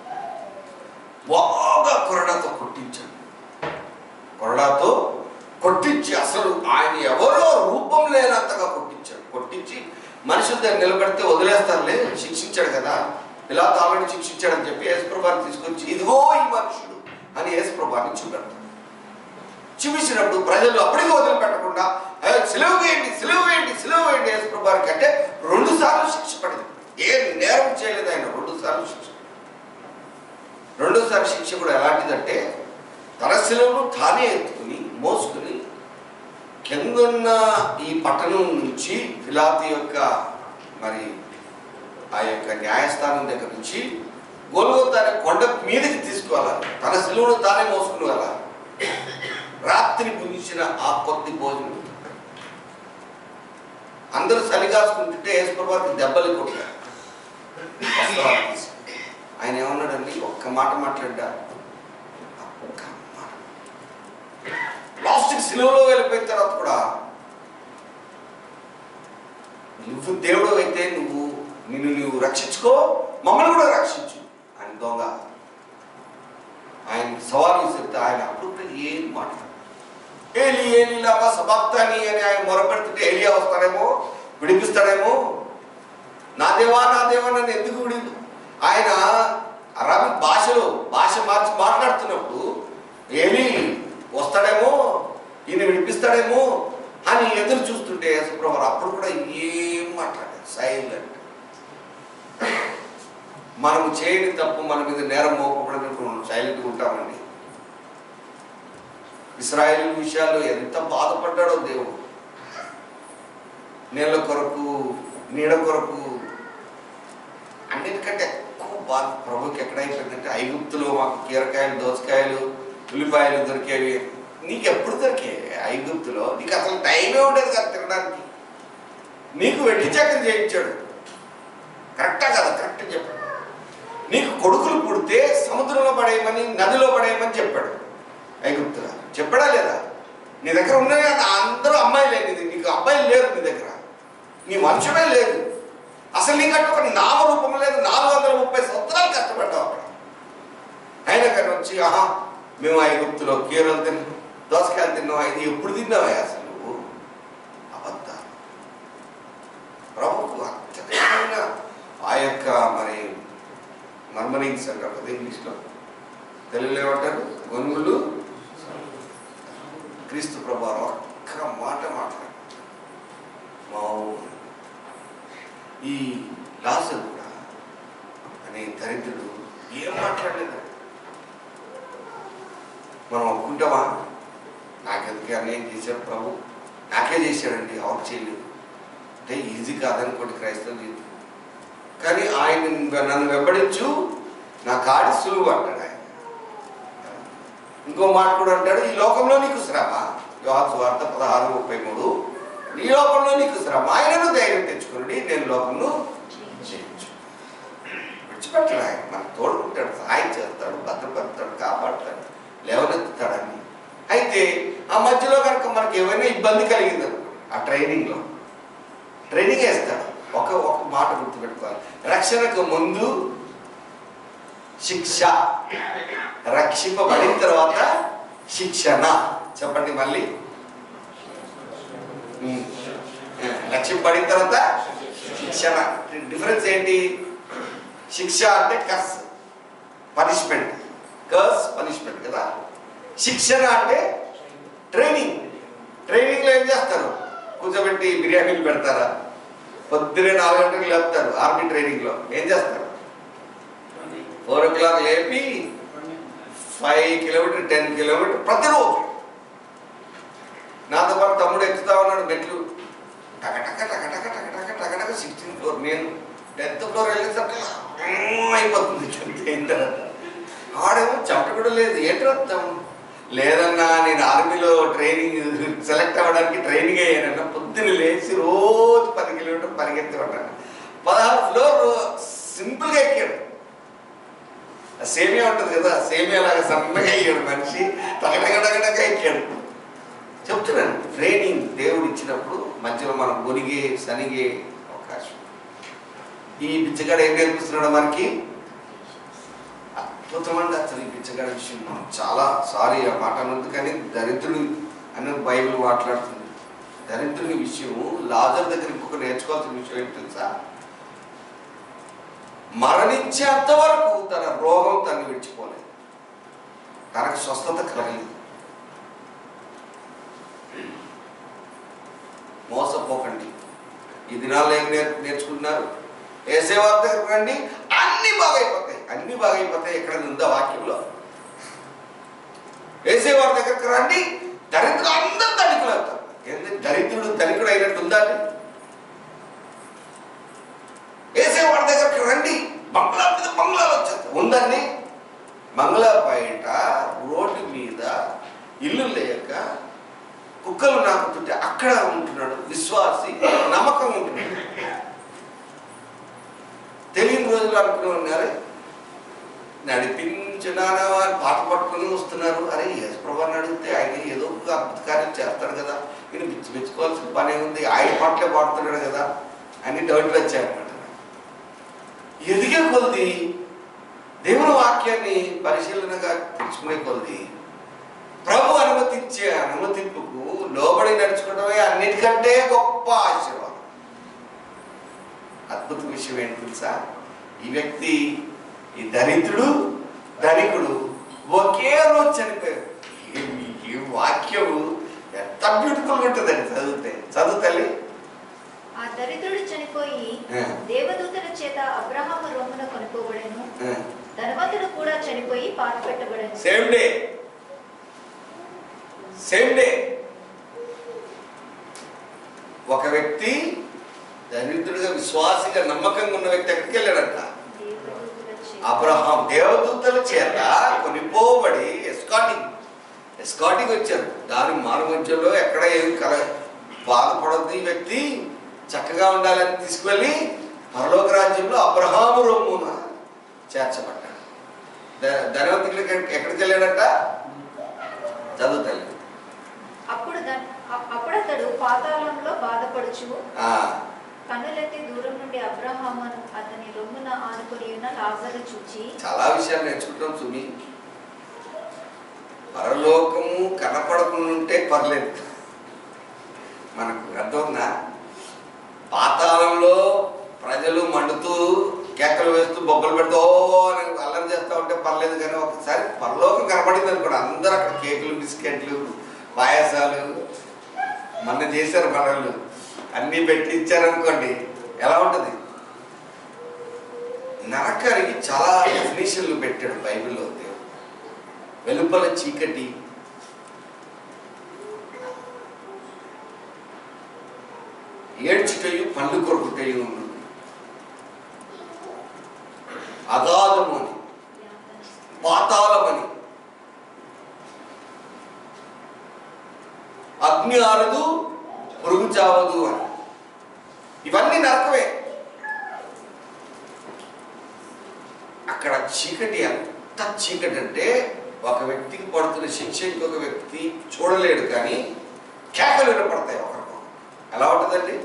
బాగా కొరడాతో కొట్టించాడు కొరడాతో కొట్టించి అసలు ఆయన ఎవరో రూపం లేనంతగా కొట్టించాడు కొట్టించి మనుషుల దగ్గర నిలబెడితే వదిలేస్తారులే శిక్షించాడు కదా ఇలా ఆల్రెడీ శిక్షించాడని చెప్పి యేసుప్రభాని తీసుకొచ్చి ఇదిగో ఈ మనుషుడు అని యేసుప్రభాని చూపెడతాడు చూపించినప్పుడు ప్రజలు అప్పటికి వదిలిపెట్టకుండా "ఏ, సిలువ వేయండి సిలువ వేయండి సిలువ వేయండి యేసుప్రభానికి అంటే రెండు సార్లు శిక్ష పడింది ఏ నేరం చేయలేదు ఆయన రెండు సార్లు శిక్ష రెండోసారి శిక్ష కూడా ఎలాంటిదంటే తన శిలువను తానే ఎత్తుకుని మోసుకుని కిందున్న ఈ పట్టణం నుంచి ఫిలాతి యొక్క మరి ఆ యొక్క న్యాయస్థానం దగ్గర నుంచి గోల్గొత్తాని కొండ మీదకి తీసుకువెళ్ళాలి తన శిలువను తానే మోసుకుని వెళ్ళాలి రాత్రి భుజించిన ఆ కొద్ది భోజనం అందరూ సరిగాసుకుంటుంటే యేసుప్రభాకి దెబ్బలు కొట్టారు వస్త్రాలు తీసి. ఆయన ఏమన్నాడండి ఒక్క మాట మాట్లాడ్డా ఒక్క మాట లాస్ట్కి సిలువలో వెళ్ళిపోయిన తర్వాత కూడా నువ్వు దేవుడు అయితే నువ్వు నిన్ను నువ్వు రక్షించుకో మమ్మల్ని కూడా రక్షించు ఆయన దొంగ ఆయన సవాలు విసిరితే ఆయన అప్పుడు కూడా ఏం మాట్లాడు ఏలి ఏలి లాగా సబాక్తాని అని ఆయన మొరపెడుతుంటే ఏలియా వస్తాడేమో విడిపిస్తాడేమో నా దేవా నా దేవా నన్ను ఎందుకు విడి ఆయన అరాబిక్ భాషలో భాష మార్చి మాట్లాడుతున్నప్పుడు ఏలి వస్తాడేమో ఈయన విడిపిస్తాడేమో అని ఎదురు చూస్తుంటే యేసుప్రభు అప్పుడు కూడా ఏం మాట్లాడారు సైలెంట్ మనం చేయని తప్పు మన మీద నేరం మోపబడినప్పుడు సైలెంట్గా ఉంటామండి ఇస్రాయేల్ విషయాల్లో ఎంత బాధపడ్డాడో దేవుడు నీళ్ళ కొరకు నీడ కొరకు అన్నిటికంటే ఎక్కువ బాధ ప్రభుకి ఎక్కడైపోయిందంటే ఐగుప్తులో మాకు కీరకాయలు దోసకాయలు ఉల్లిపాయలు దొరికేవి నీకు ఎప్పుడు దొరికాయి ఐగుప్తులో నీకు అసలు టైమే ఉండేది కదా తినడానికి నీకు వెట్టి చక్కం చేయించాడు కరెక్టా కదా కరెక్ట్ చెప్పాడు నీకు కొడుకులు పుడితే సముద్రంలో పడేయమని నదిలో పడేయమని చెప్పాడు ఐగుప్తుగా చెప్పాడా లేదా నీ దగ్గర ఉన్నాయి కదా అందరూ అమ్మాయిలే నీది నీకు అబ్బాయిలు లేరు నీ దగ్గర నీ మనుషుడే లేదు అసలు నీకంటే ఒక నామరూపం లేదు నాలుగు వందల ముప్పై సంవత్సరాలు కష్టపడ్డావు అక్కడ అయినా కానీ వచ్చి ఆహా మేము ఐగుప్తులో కీరలు తిన్నాం దోసకాయలు తిన్నాం ఇది ఎప్పుడు తిన్నావా అసలు నువ్వు అబద్ధాలు ప్రభుకు అత్యధికమైన మర్మరింగ్స్ అంటారు కదా ఇంగ్లీష్లో తెలుగులో ఏమంటారు గొనుగులు క్రీస్తు ప్రభావం ఒక్క మాట మాట్లాడు మా ఊరు. ఈ లాజరు కూడా అనే దరిద్రుడు ఏం మాట్లాడలేదు మనం ఒప్పుకుంటామా నాకెందుకు అన్యాయం చేశాడు ప్రభు నాకే చేశాడండి ఎవరు చేయలేదు అంటే ఈజీ కాదనుకోండి క్రైస్తవ జీవితం కానీ ఆయన నన్ను వెంబడించు నా కాడి సులువు అంటాడు ఆయన ఇంకో మాట కూడా అంటాడు ఈ లోకంలో నీకు శ్రమ యోహాసు వార్త పదహారు ముప్పై మూడు ఈ లోకంలో నీకు శ్రమ ఆయనను ధైర్యం తెచ్చుకుని నేను లోకంలో చేయొచ్చు విడిచిపెట్టడు ఆయన మనకు తోడుకుంటాడు సహాయం చేస్తాడు భద్రపడతాడు కాపాడుతాడు లేవనెత్తుతాడని అయితే ఆ మధ్యలో కనుక మనకి ఏమైనా ఇబ్బంది కలిగింది ఆ ట్రైనింగ్లో ట్రైనింగ్ వేస్తాడు ఒక ఒక మాట గుర్తుపెట్టుకోవాలి రక్షణకు ముందు శిక్ష రక్షింపబడిన తర్వాత శిక్షణ చెప్పండి మళ్ళీ ఉమ్. రక్షింపబడిన తర్వాత శిక్షణ డిఫరెన్స్ ఏంటి శిక్ష అంటే కర్స్ పనిష్మెంట్ కర్స్ పనిష్మెంట్ కదా శిక్షణ అంటే ట్రైనింగ్ ట్రైనింగ్లో ఏం చేస్తారు కూర్చోబెట్టి బిర్యానీలు పెడతారా పొద్దునే నాలుగు గంటలకు లేపుతారు ఆర్మీ ట్రైనింగ్లో ఏం చేస్తారు ఫోర్ ఓ క్లాక్ లేపి ఫైవ్ కిలోమీటర్ టెన్ కిలోమీటర్ ప్రతిరోజు నాతో పాటు తమ్ముడు ఎక్కుతా ఉన్నాడు మెట్లు టకటక టకటక టకటక టకటక సిక్స్టీన్ ఫ్లోర్ నేను టెన్త్ ఫ్లోర్ వెళ్ళేసరికి అయిపోతుంది ఏంటంటే ఆడేమో చెమట కూడా లేదు ఏంటర్థం లేదన్నా నేను ఆర్మీలో ట్రైనింగ్ సెలెక్ట్ అవ్వడానికి ట్రైనింగ్ అయ్యానన్న పొద్దున్న లేచి రోజు పది కిలోమీటర్ పరిగెత్తి పడ్డాను పదహారు ఫ్లోర్ సింపుల్గా ఎక్కాడు ఆ సేమియా ఉంటుంది కదా సేమియా లాగా సన్నగా అయ్యాడు మనిషి తగడగడగడగా ఎక్కాడు చెప్తున్నాను ట్రైనింగ్ దేవుడు ఇచ్చినప్పుడు మధ్యలో మనం గొనిగే సనిగే అవకాశం ఈ బిచ్చగాడు ఏం నేర్పిస్తున్నాడు మనకి అద్భుతమండి అసలు ఈ బిచ్చగాడి విషయం మనం చాలా సారీ ఆ మాట అన్నది కానీ దరిద్రుడు అని బైబిల్ మాట్లాడుతుంది దరిద్రుని విషయము లాజర్ దగ్గర ఇంకొక నేర్చుకోవాల్సిన విషయం ఏంటి తెలుసా మరణించేంత వరకు తన రోగం తను విడిచిపోలేదు తనకు స్వస్థత కలగలేదు మోసపోకండి ఈ దినాల్లో ఏం నేర్ నేర్చుకుంటున్నారు వేసేవారి దగ్గరకు రండి అన్ని బాగైపోతాయి అన్ని బాగైపోతాయి ఎక్కడ ఉందా వాక్యంలో వేసేవారి దగ్గరకు రండి దరిద్రులు అందరూ ధనికులు అవుతారు ఏంది దరిద్రుడు ధనికుడు అయినట్టు ఉందా అండి వేసేవాడి దగ్గరకు రండి బంగ్లా మీద బంగ్లాలు వచ్చేస్తాయి ఉందండి బంగ్లా బయట రోడ్డు మీద ఇల్లు లేక కుక్కలు నాకుతుంటే అక్కడ ఉంటున్నాడు విశ్వాసి నమ్మకం ఉంటున్నాడు తెలియని రోజులు అనుకుని ఉన్నారు నడిపించినానా అని పాట పట్టుకుని వస్తున్నారు అరే యేసుప్రభాని అడిగితే ఆయన ఏదో ఒక అద్భుత కార్యం చేస్తాడు కదా ఈయన పిచ్చి మెచ్చుకోవాల్సిన పని ఉంది ఆయన పాటలే పాడుతున్నాడు కదా అని డౌట్లు వచ్చాయన్నమాట ఎదిగే కొద్ది దేవుని వాక్యాన్ని పరిశీలనగా తెలుసుకునే కొద్ది ప్రభు అనుమతించే అనుమతింపుకు లోబడి నడుచుకోవడమే అన్నిటికంటే గొప్ప ఆశీర్వాదం అద్భుత విషయం ఏంటి తెలుసా ఈ వ్యక్తి ఈ దరిద్రుడు ధనికుడు ఒకే రోజు చనిపోయారు ఈ- ఈ వాక్యము ఎంత బ్యూటిఫుల్ ఉంటుందండి చదివితే చదువు తల్లి ఆ దరిద్రుడు చనిపోయి ఆ. దేవదూతల చేత అబ్రహాము రొమ్మున కొనుక్కోబడెను ఆ, ధనవంతుడు కూడా చనిపోయి పాతి పెట్టబడెను సేమ్ డే సేమ్ డే ఒక వ్యక్తి దరిద్రుడిగా విశ్వాసిగా నమ్మకంగా ఉన్న వ్యక్తి ఎక్కడికి వెళ్ళాడంట దేవదూతల చేత అబ్రహాం దేవదూతల చేత కొనిపోబడి ఎస్కాటింగ్ ఎస్కాటింగ్ వచ్చారు దాని మారు మధ్యలో ఎక్కడ ఏం కల బాధపడద్దు ఈ వ్యక్తి చక్కగా ఉండాలని తీసుకువెళ్ళి పరలోక రాజ్యంలో అబ్రహాము రొమ్మున చేర్చబడ్డాడు ధ- ధనవంతుడికి ఎక్కడికి ఎక్కడికి వెళ్ళాడట చదువు తల్లి అప్పుడు ద- అ- అప్పుడతడు పాతాళంలో బాధపడుచు ఆ, కన్నులెత్తి దూరం నుండి అబ్రహాము అతని రొమ్మున ఆనుకొని ఉన్న లాజరు చూచి చాలా విషయాలు నేర్చుకుంటాం సుమి పరలోకము కనపడకుండా ఉంటే పర్లేదు మనకు అర్థమవునా పాతాళంలో ప్రజలు మండుతూ కేకలు వేస్తూ బొబ్బలు పెడుతూ "ఓ" అని అల్లరి చేస్తూ ఉంటే పర్లేదు కానీ ఒకసారి పరలోకం కనపడింది అనుకోండి అందరూ అక్కడ కేకులు బిస్కెట్లు పాయసాలు మొన్న చేశారు మనల్ని అన్నీ పెట్టి ఇచ్చారనుకోండి ఎలా ఉంటుంది నరకానికి చాలా డెఫినేషన్లు పెట్టాడు బైబిల్లో దేవుడు వెలుపల చీకటి ఏడ్చుటయు పండు కొరుకుటయు ఉన్నది అగాధము అని పాతాళమని అగ్ని ఆరదు పురుగు చావదు అని ఇవన్నీ నరకమే అక్కడ చీకటి ఎంత చీకటి అంటే ఒక వ్యక్తికి పడుతున్న శిక్ష ఇంకొక వ్యక్తి చూడలేడు కానీ కేకలు వినపడతాయి ఒకరికొకరు ఎలా ఉంటుందండి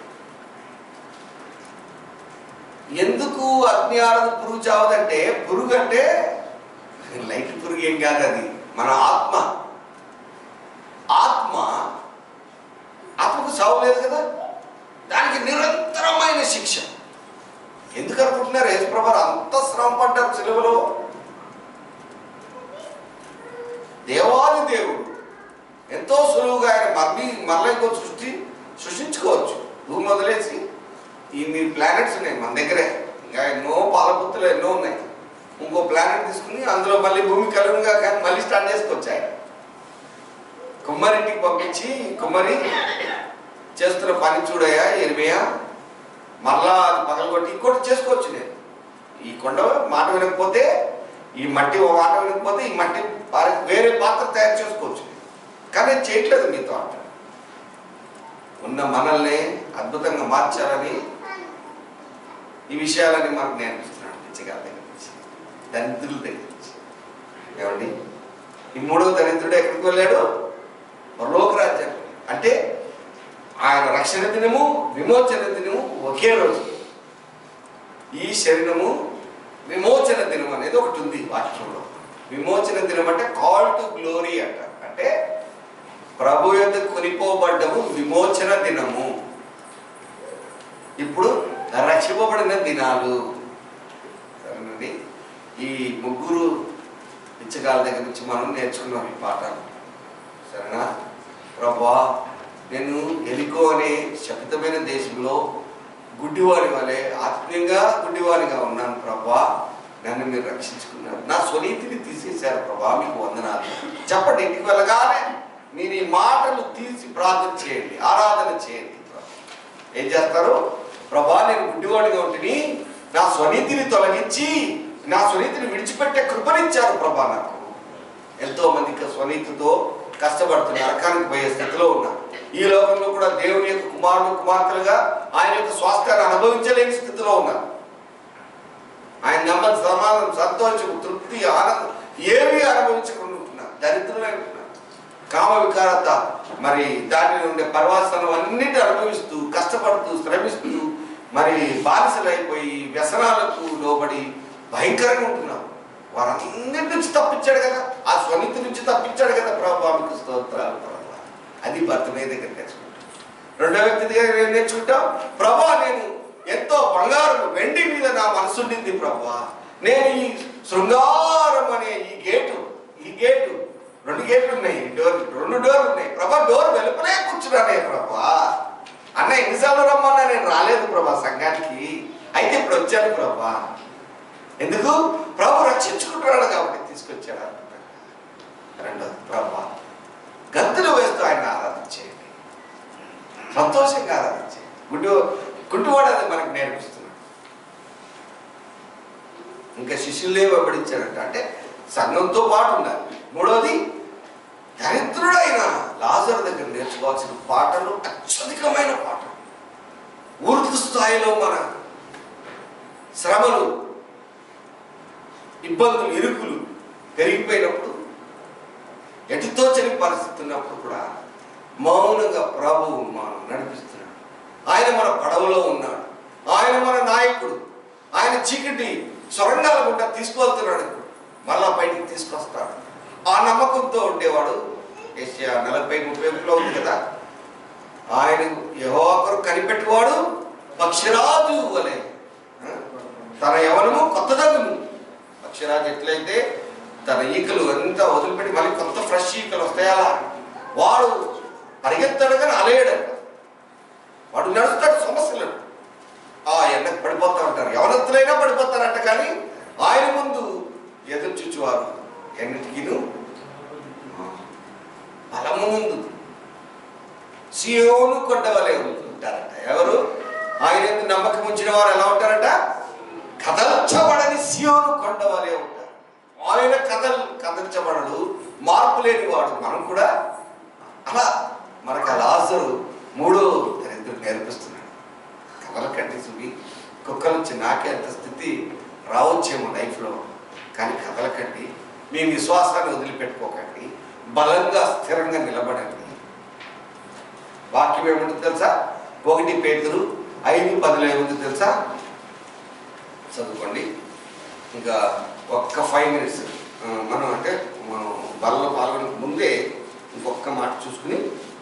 ఎందుకు అగ్ని ఆరదు పురుగు చావదంటే పురుగు అంటే లైట్ పురుగు ఏం కాదు అది మన ఆత్మ ఆత్మ ఆత్మకు చావు లేదు కదా దానికి నిరంతరమైన శిక్ష ఎందుకు అనుకుంటున్నారు యేసుప్రభు అంత శ్రమ పడ్డారు సిలువలో దేవాది దేవుడు ఎంతో సులువుగా ఆయన మళ్ళీ మళ్ళీ ఇంకో సృష్టి సృష్టించుకోవచ్చు భూమి వదిలేసి ఇన్ని ప్లానెట్స్ ఉన్నాయి మన దగ్గరే ఇంకా ఎన్నో పాలపుత్తులు ఎన్నో ఉన్నాయి ఇంకో ప్లానెట్ తీసుకుని అందులో మళ్ళీ భూమి కలుగుగా కానీ మళ్ళీ స్టార్ట్ చేసుకోవచ్చు ఆయన కుమ్మరింటికి పంపించి కుమ్మరి చేస్తున్న పని చూడయా ఎరిమేయా మరలా అది పగలగొట్టి ఇంకోటి చేసుకోవచ్చు నేను ఈ కొండ మాట వినకపోతే ఈ మట్టి ఓ మాట వినకపోతే ఈ మట్టి పార- వేరే పాత్ర తయారు చేసుకోవచ్చు కానీ నేను చేయట్లేదు మీతో అంట ఉన్న మనల్ని అద్భుతంగా మార్చాలని ఈ విషయాలని మనకు నేర్పిస్తున్నాడు పిచ్చిగా దగ్గర నుంచి దరిద్రుల దగ్గర నుంచి ఏమండి ఈ మూడవ దరిద్రుడు ఎక్కడికి వెళ్ళాడు పరలోక రాజ్యం అంటే ఆయన రక్షణ దినము విమోచన దినము ఒకే రోజు ఈ శరీరము విమోచన దినం అనేది ఒకటి ఉంది వాక్యంలో విమోచన దినం అంటే కాల్ టు గ్లోరీ అంట అంటే ప్రభు యొక్క కొనిపోబడ్డము విమోచన దినము ఇప్పుడు రక్షింపబడిన దినాలు సరేనండి ఈ ముగ్గురు పిచ్చగాల దగ్గర నుంచి మనం నేర్చుకున్నాం ఈ పాఠాలు సరేనా ప్రభా నేను ఎలికో అనే శపితమైన దేశంలో గుడ్డివాడి వలె ఆత్మీయంగా గుడ్డివాడిగా ఉన్నాను ప్రభా నన్ను మీరు రక్షించుకున్నారు నా స్వనీతిని తీసేశారు ప్రభా మీకు వందనాలు చెప్పండి ఇంటికి వెళ్ళగానే మీరు ఈ మాటలు తీసి ప్రార్థన చేయండి ఆరాధన చేయండి ఏం చేస్తారు ప్రభా నేను గుడ్డివాడిగా ఉంటుంది నా స్వనీతిని తొలగించి నా స్వనీతిని విడిచిపెట్టే కృపనిచ్చారు ప్రభా నాకు ఎంతో మందికి స్వనీతితో కష్టపడుతున్న నరకానికి పోయే స్థితిలో ఉన్నారు ఈ లోకంలో కూడా దేవుని యొక్క కుమారులు కుమార్తెలుగా ఆయన యొక్క స్వాస్థ్యాన్ని అనుభవించలేని స్థితిలో ఉన్నారు ఆయన నెమ్మది సమాధానం సంతోషం తృప్తి ఆనందం ఏమీ అనుభవించకుండా ఉంటున్నారు దరిద్రులై ఉంటున్నారు కామ వికారత మరి దాని నుండి పర్వాసనం అన్నిటి అనుభవిస్తూ కష్టపడుతూ శ్రమిస్తూ మరి బానిసలైపోయి వ్యసనాలకు లోబడి భయంకరంగా ఉంటున్నారు వారన్నిటి నుంచి తప్పించాడు కదా ఆ స్వనీతి నుంచి తప్పించాడు కదా ప్రభు మీకు స్తోత్రాలు ప్రభు అది భర్తమే దగ్గర నేర్చుకుంటాం రెండో వ్యక్తి దగ్గర ఏం నేర్చుకుంటాం ప్రభా నేను ఎంతో బంగారం వెండి మీద నా మనసు ఉండింది ప్రభా నేను ఈ శృంగారం అనే ఈ గేటు ఈ గేటు రెండు గేట్లు ఉన్నాయి డోర్ రెండు డోర్లు ఉన్నాయి ప్రభా డోర్ వెలుపలే కూర్చున్నానే ప్రభా అన్న ఎన్నిసార్లు రమ్మన్నా నేను రాలేదు ప్రభా సంఘానికి అయితే ఇప్పుడు వచ్చాను ప్రభా ఎందుకు ప్రభు రక్షించుకుంటున్నాడు కాబట్టి తీసుకొచ్చాడు అనుకుంటా. రెండోది ప్రభా గంతులు వేస్తూ ఆయన ఆరాధించేయండి సంతోషంగా ఆరాధించేయండి గుడ్డు గుడ్డువాడు అది మనకు నేర్పిస్తున్నాడు ఇంకా శిష్యులే వెంబడించారంట అంటే సంఘంతో పాటు ఉండాలి మూడోది దరిద్రుడైన లాజర్ దగ్గర నేర్చుకోవాల్సిన పాటలు అత్యధికమైన పాటలు ఊర్ధు స్థాయిలో మన శ్రమలు ఇబ్బందులు ఇరుకులు పెరిగిపోయినప్పుడు ఎటుతో చని పరిస్థితి ఉన్నప్పుడు కూడా మౌనంగా ప్రభువు మనం నడిపిస్తున్నాడు ఆయన మన పడవలో ఉన్నాడు ఆయన మన నాయకుడు ఆయన చీకటి సొరంగాల గుండా తీసుకువెళ్తున్నాడు ఇప్పుడు మళ్ళా బయటికి తీసుకొస్తాడు ఆ నమ్మకంతో ఉండేవాడు ఏషియా నలభై ముప్పై ఒకటిలో ఉంది కదా ఆయన యహోవకరు కనిపెట్టువాడు పక్షిరాజు వలె ఆ? తన యవనము కొత్తదగును పక్షిరాజు ఎట్లయితే తన ఈకలు అంతా వదిలిపెట్టి మళ్ళీ కొత్త ఫ్రెష్ ఈకలు వస్తాయి అలా వాడు పరిగెత్తాడు కానీ అలేయడంట వాడు నడుస్తాడు సమస్యలు ఆ ఎండకు పడిపోతా ఉంటారు ఎవరెత్తులైనా పడిపోతారంట కానీ ఆయన ముందు ఎదురు చూచువారు ఎన్నిటికీను బలము ముందు సియోను కొండ వలె ఉంటారట ఎవరు ఆయన ఎందు నమ్మకం ఉంచిన వారు ఎలా ఉంటారట కదల్చబడని సియోను కొండ వలె ఉంటారు ఆయన కదల్ కదల్చబడడు మార్పు లేని వాడు మనం కూడా అలా మనకు ఆ లాజరు మూడో దరిద్రుడు నేర్పిస్తున్నాడు కథల కంటే చూపి కుక్కల నుంచి నాకే అంత స్థితి రావచ్చేమో లైఫ్లో కానీ కథల కంటే మీ విశ్వాసాన్ని వదిలిపెట్టుకోకండి బలంగా స్థిరంగా నిలబడండి వాక్యం ఏముంటుంది తెలుసా ఒకటి పేతురు ఐదు పదిలో ఏముంది తెలుసా చదువుకోండి ఇంకా ఒక్క ఫైవ్ మినిట్స్ మనం అంటే మనం బలలో పాల్గొనక ముందే ఇంకొక మాట చూసుకుని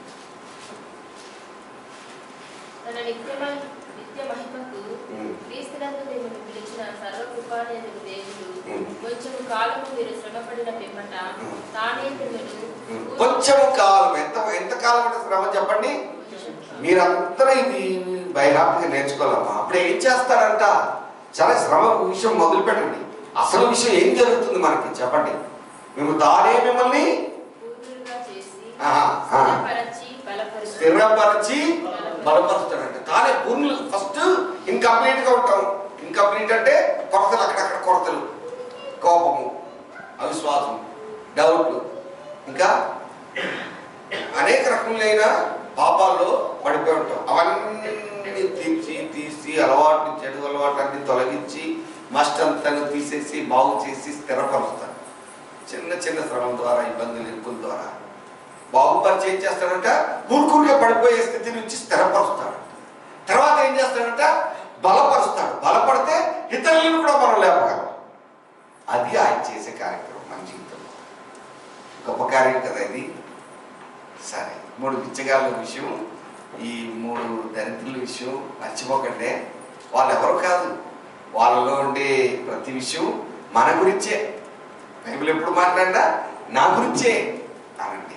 తన నిత్యమ- నిత్య మహిమకు ఉమ్, క్రీస్తునందు మిమ్మల్ని పిలిచిన సర్వకృపానేందుకు దేవుడు ఉమ్. కొంచెం కాలము మీరు శ్రమపడిన పిమ్మట ఉమ్. తానే మిమ్మల్ని ఉమ్. కొంచెం కాలం ఎంత ఎంత కాలం అంటే శ్రమ చెప్పండి మీరందరూ ఇది బైరాప్గా నేర్చుకోవాలమ్మా అప్పుడు ఏం చేస్తారంట చాలా శ్రమ విషయం మొదలు పెట్టండి అసలు విషయం ఏం జరుగుతుంది మనకి చెప్పండి మేము తానే మిమ్మల్ని పూర్ణులుగా చేసి ఆహా, ఆ. స్థిరపరచి బలపరుచు స్థిరపరిచి బలపరుస్తాడంట తానే పూర్ణులు ఫస్ట్ ఇన్కంప్లీట్ గా ఉంటాం ఇన్కంప్లీట్ అంటే కొరతలు అక్కడక్కడ కొరతలు కోపము అవిశ్వాసం డౌట్లు ఇంకా అనేక రకములైన పాపాల్లో పడిపోయి ఉంటాం అవన్నీ తీర్చి తీసి అలవాటు చెడు అలవాట్లన్నీ తొలగించి మస్టంతను తీసేసి బాగు చేసి స్థిరపరుస్తాడు చిన్న చిన్న శ్రమం ద్వారా ఇబ్బందులు ఇరుకుల ద్వారా బాగుపరిచి ఏం చేస్తాడంట ఊరుకూరుగా పడిపోయే స్థితి నుంచి స్థిరపరుస్తాడు తర్వాత ఏం చేస్తాడంట బలపరుస్తాడు బలపడితే ఇతరులను కూడా మనం లేపగలం అది ఆయన చేసే కార్యక్రమం మన జీవితంలో గొప్ప కార్యం కదా ఇది సరే మూడు బిచ్చగాళ్ళ విషయం ఈ మూడు దరిద్రుల విషయం మర్చిపోకండి వాళ్ళు ఎవరు కాదు వాళ్ళలో ఉండే ప్రతి విషయం మన గురించే బైబిల్ ఎప్పుడు మాట్లాడినా నా గురించే అనండి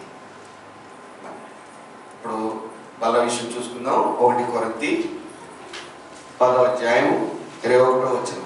ఇప్పుడు బల విషయం చూసుకుందాం ఒకటి కొరతి పదో అధ్యాయం ఇరవై ఒకటో వచ్చిన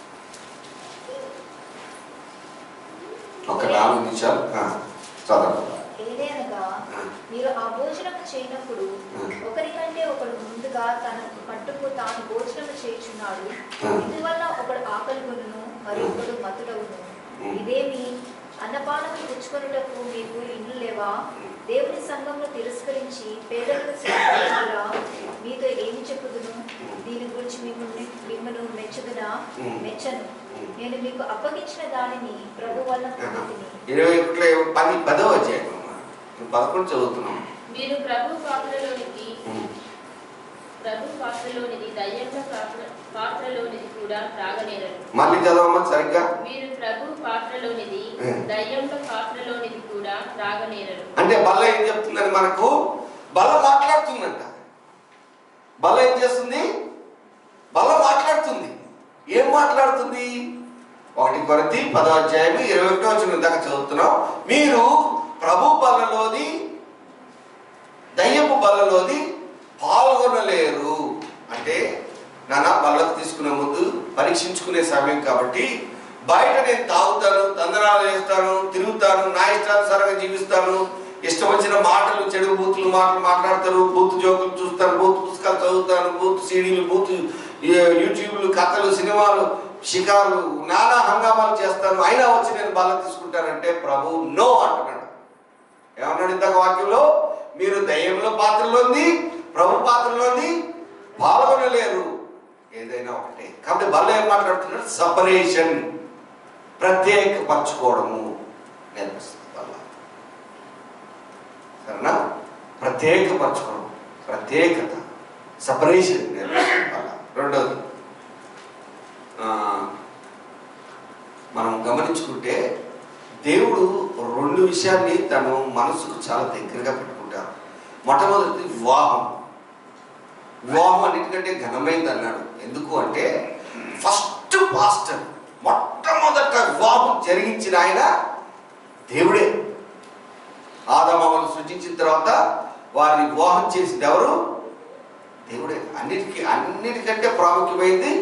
ఒక నాలుగు నిమిషాలు ఆ, చదవండి ఏదైనగా మీరు ఆ భోజనం చేయనప్పుడు ఒకరికంటే ఒకడు ముందుగా తన పట్టుకు తాను భోజనం చేయుచున్నాడు ఇందువల్ల ఒకడు ఆకలి కొనును మరి ఒకడు మతుడవును ఇదేమి అన్నపానము పుచ్చుకొనుటకు మీకు ఇండ్లు లేవా దేవుని సంఘంలో తిరస్కరించి పేదలకు సేవించురా మీతో ఏమి చెప్పుదును దీని గురించి మిమ్మల్ని మిమ్మల్ని మెచ్చుదునా మెచ్చను నేను మీకు అప్పగించిన దానిని ప్రభు వల్ల పొందితిని ఇరవై ఒకటిలో ఏమో పది పదో అధ్యాయం అమ్మా. ఇప్పుడు పదకొండు చదువుతున్నాం మీరు ప్రభు పాత్రలోనికి ప్రభు పాత్రలోనిది దయ్యంల పాత్ర పాత్రలోనిది కూడా త్రాగనేరరు మళ్ళీ చదవమ్మా సరిగ్గా మీరు ప్రభు పాత్రలోనిది ఉం. దయ్యంల పాత్రలోనిది కూడా త్రాగనేరరు అంటే బల్ల ఏం చెప్తుందని మనకు బల్ల మాట్లాడుతుందంట బల్ల ఏం చేస్తుంది బల్ల మాట్లాడుతుంది ఏం మాట్లాడుతుంది ఒకటి కొరతి పదో అధ్యాయం ఇరవై ఒకటో వచ్చిన దాకా చదువుతున్నాం మీరు ప్రభు బల్లలోది దయ్యపు బల్లలోది పాల్గొనలేరు అంటే నాన్న బల్లకు తీసుకునే ముందు పరీక్షించుకునే సమయం కాబట్టి బయట నేను తాగుతాను తందనాలు వేస్తాను తిరుగుతాను నా ఇష్టానుసారంగా జీవిస్తాను ఇష్టం వచ్చిన మాటలు చెడు బూతులు మాటలు మాట్లాడతారు బూత్ జోకులు చూస్తాను బూత్ పుస్తకాలు చదువుతాను బూత్ సీడీలు బూత్ యూ- యూట్యూబ్లు కథలు సినిమాలు షికారులు నానా హంగామాలు చేస్తాను అయినా వచ్చి నేను బల్ల తీసుకుంటానంటే ప్రభు నో అంటున్నాడు ఏమన్నాడు ఇంతక వాక్యంలో మీరు దయ్యంలో పాత్రలోంది ప్రభు పాత్రలోంది పాల్గొనలేరు ఏదైనా ఒకటే కాబట్టి బల్ల ఏం మాట్లాడుతున్నాడు సపరేషన్ ప్రత్యేకపరచుకోవడము నేర్పిస్తుంది బల్ల సరేనా ప్రత్యేకపరచుకోవడం ప్రత్యేకత సపరేషన్ నేర్పిస్తుంది బల్ల రెండోది ఆ, మనం గమనించుకుంటే దేవుడు రెండు విషయాన్ని తను మనసుకు చాలా దగ్గరగా పెట్టుకుంటారు మొట్టమొదటి వివాహం వివాహం అన్నిటికంటే ఘనమైంది అన్నాడు ఎందుకు అంటే ఫస్ట్ ఫస్ట్ పాస్టర్ మొట్టమొదట వివాహం జరిగించిన ఆయన దేవుడే ఆదమవను సృజించిన తర్వాత వారిని వివాహం చేసింది ఎవరు దేవుడే అన్నిటికీ అన్నిటికంటే ప్రాముఖ్యమైంది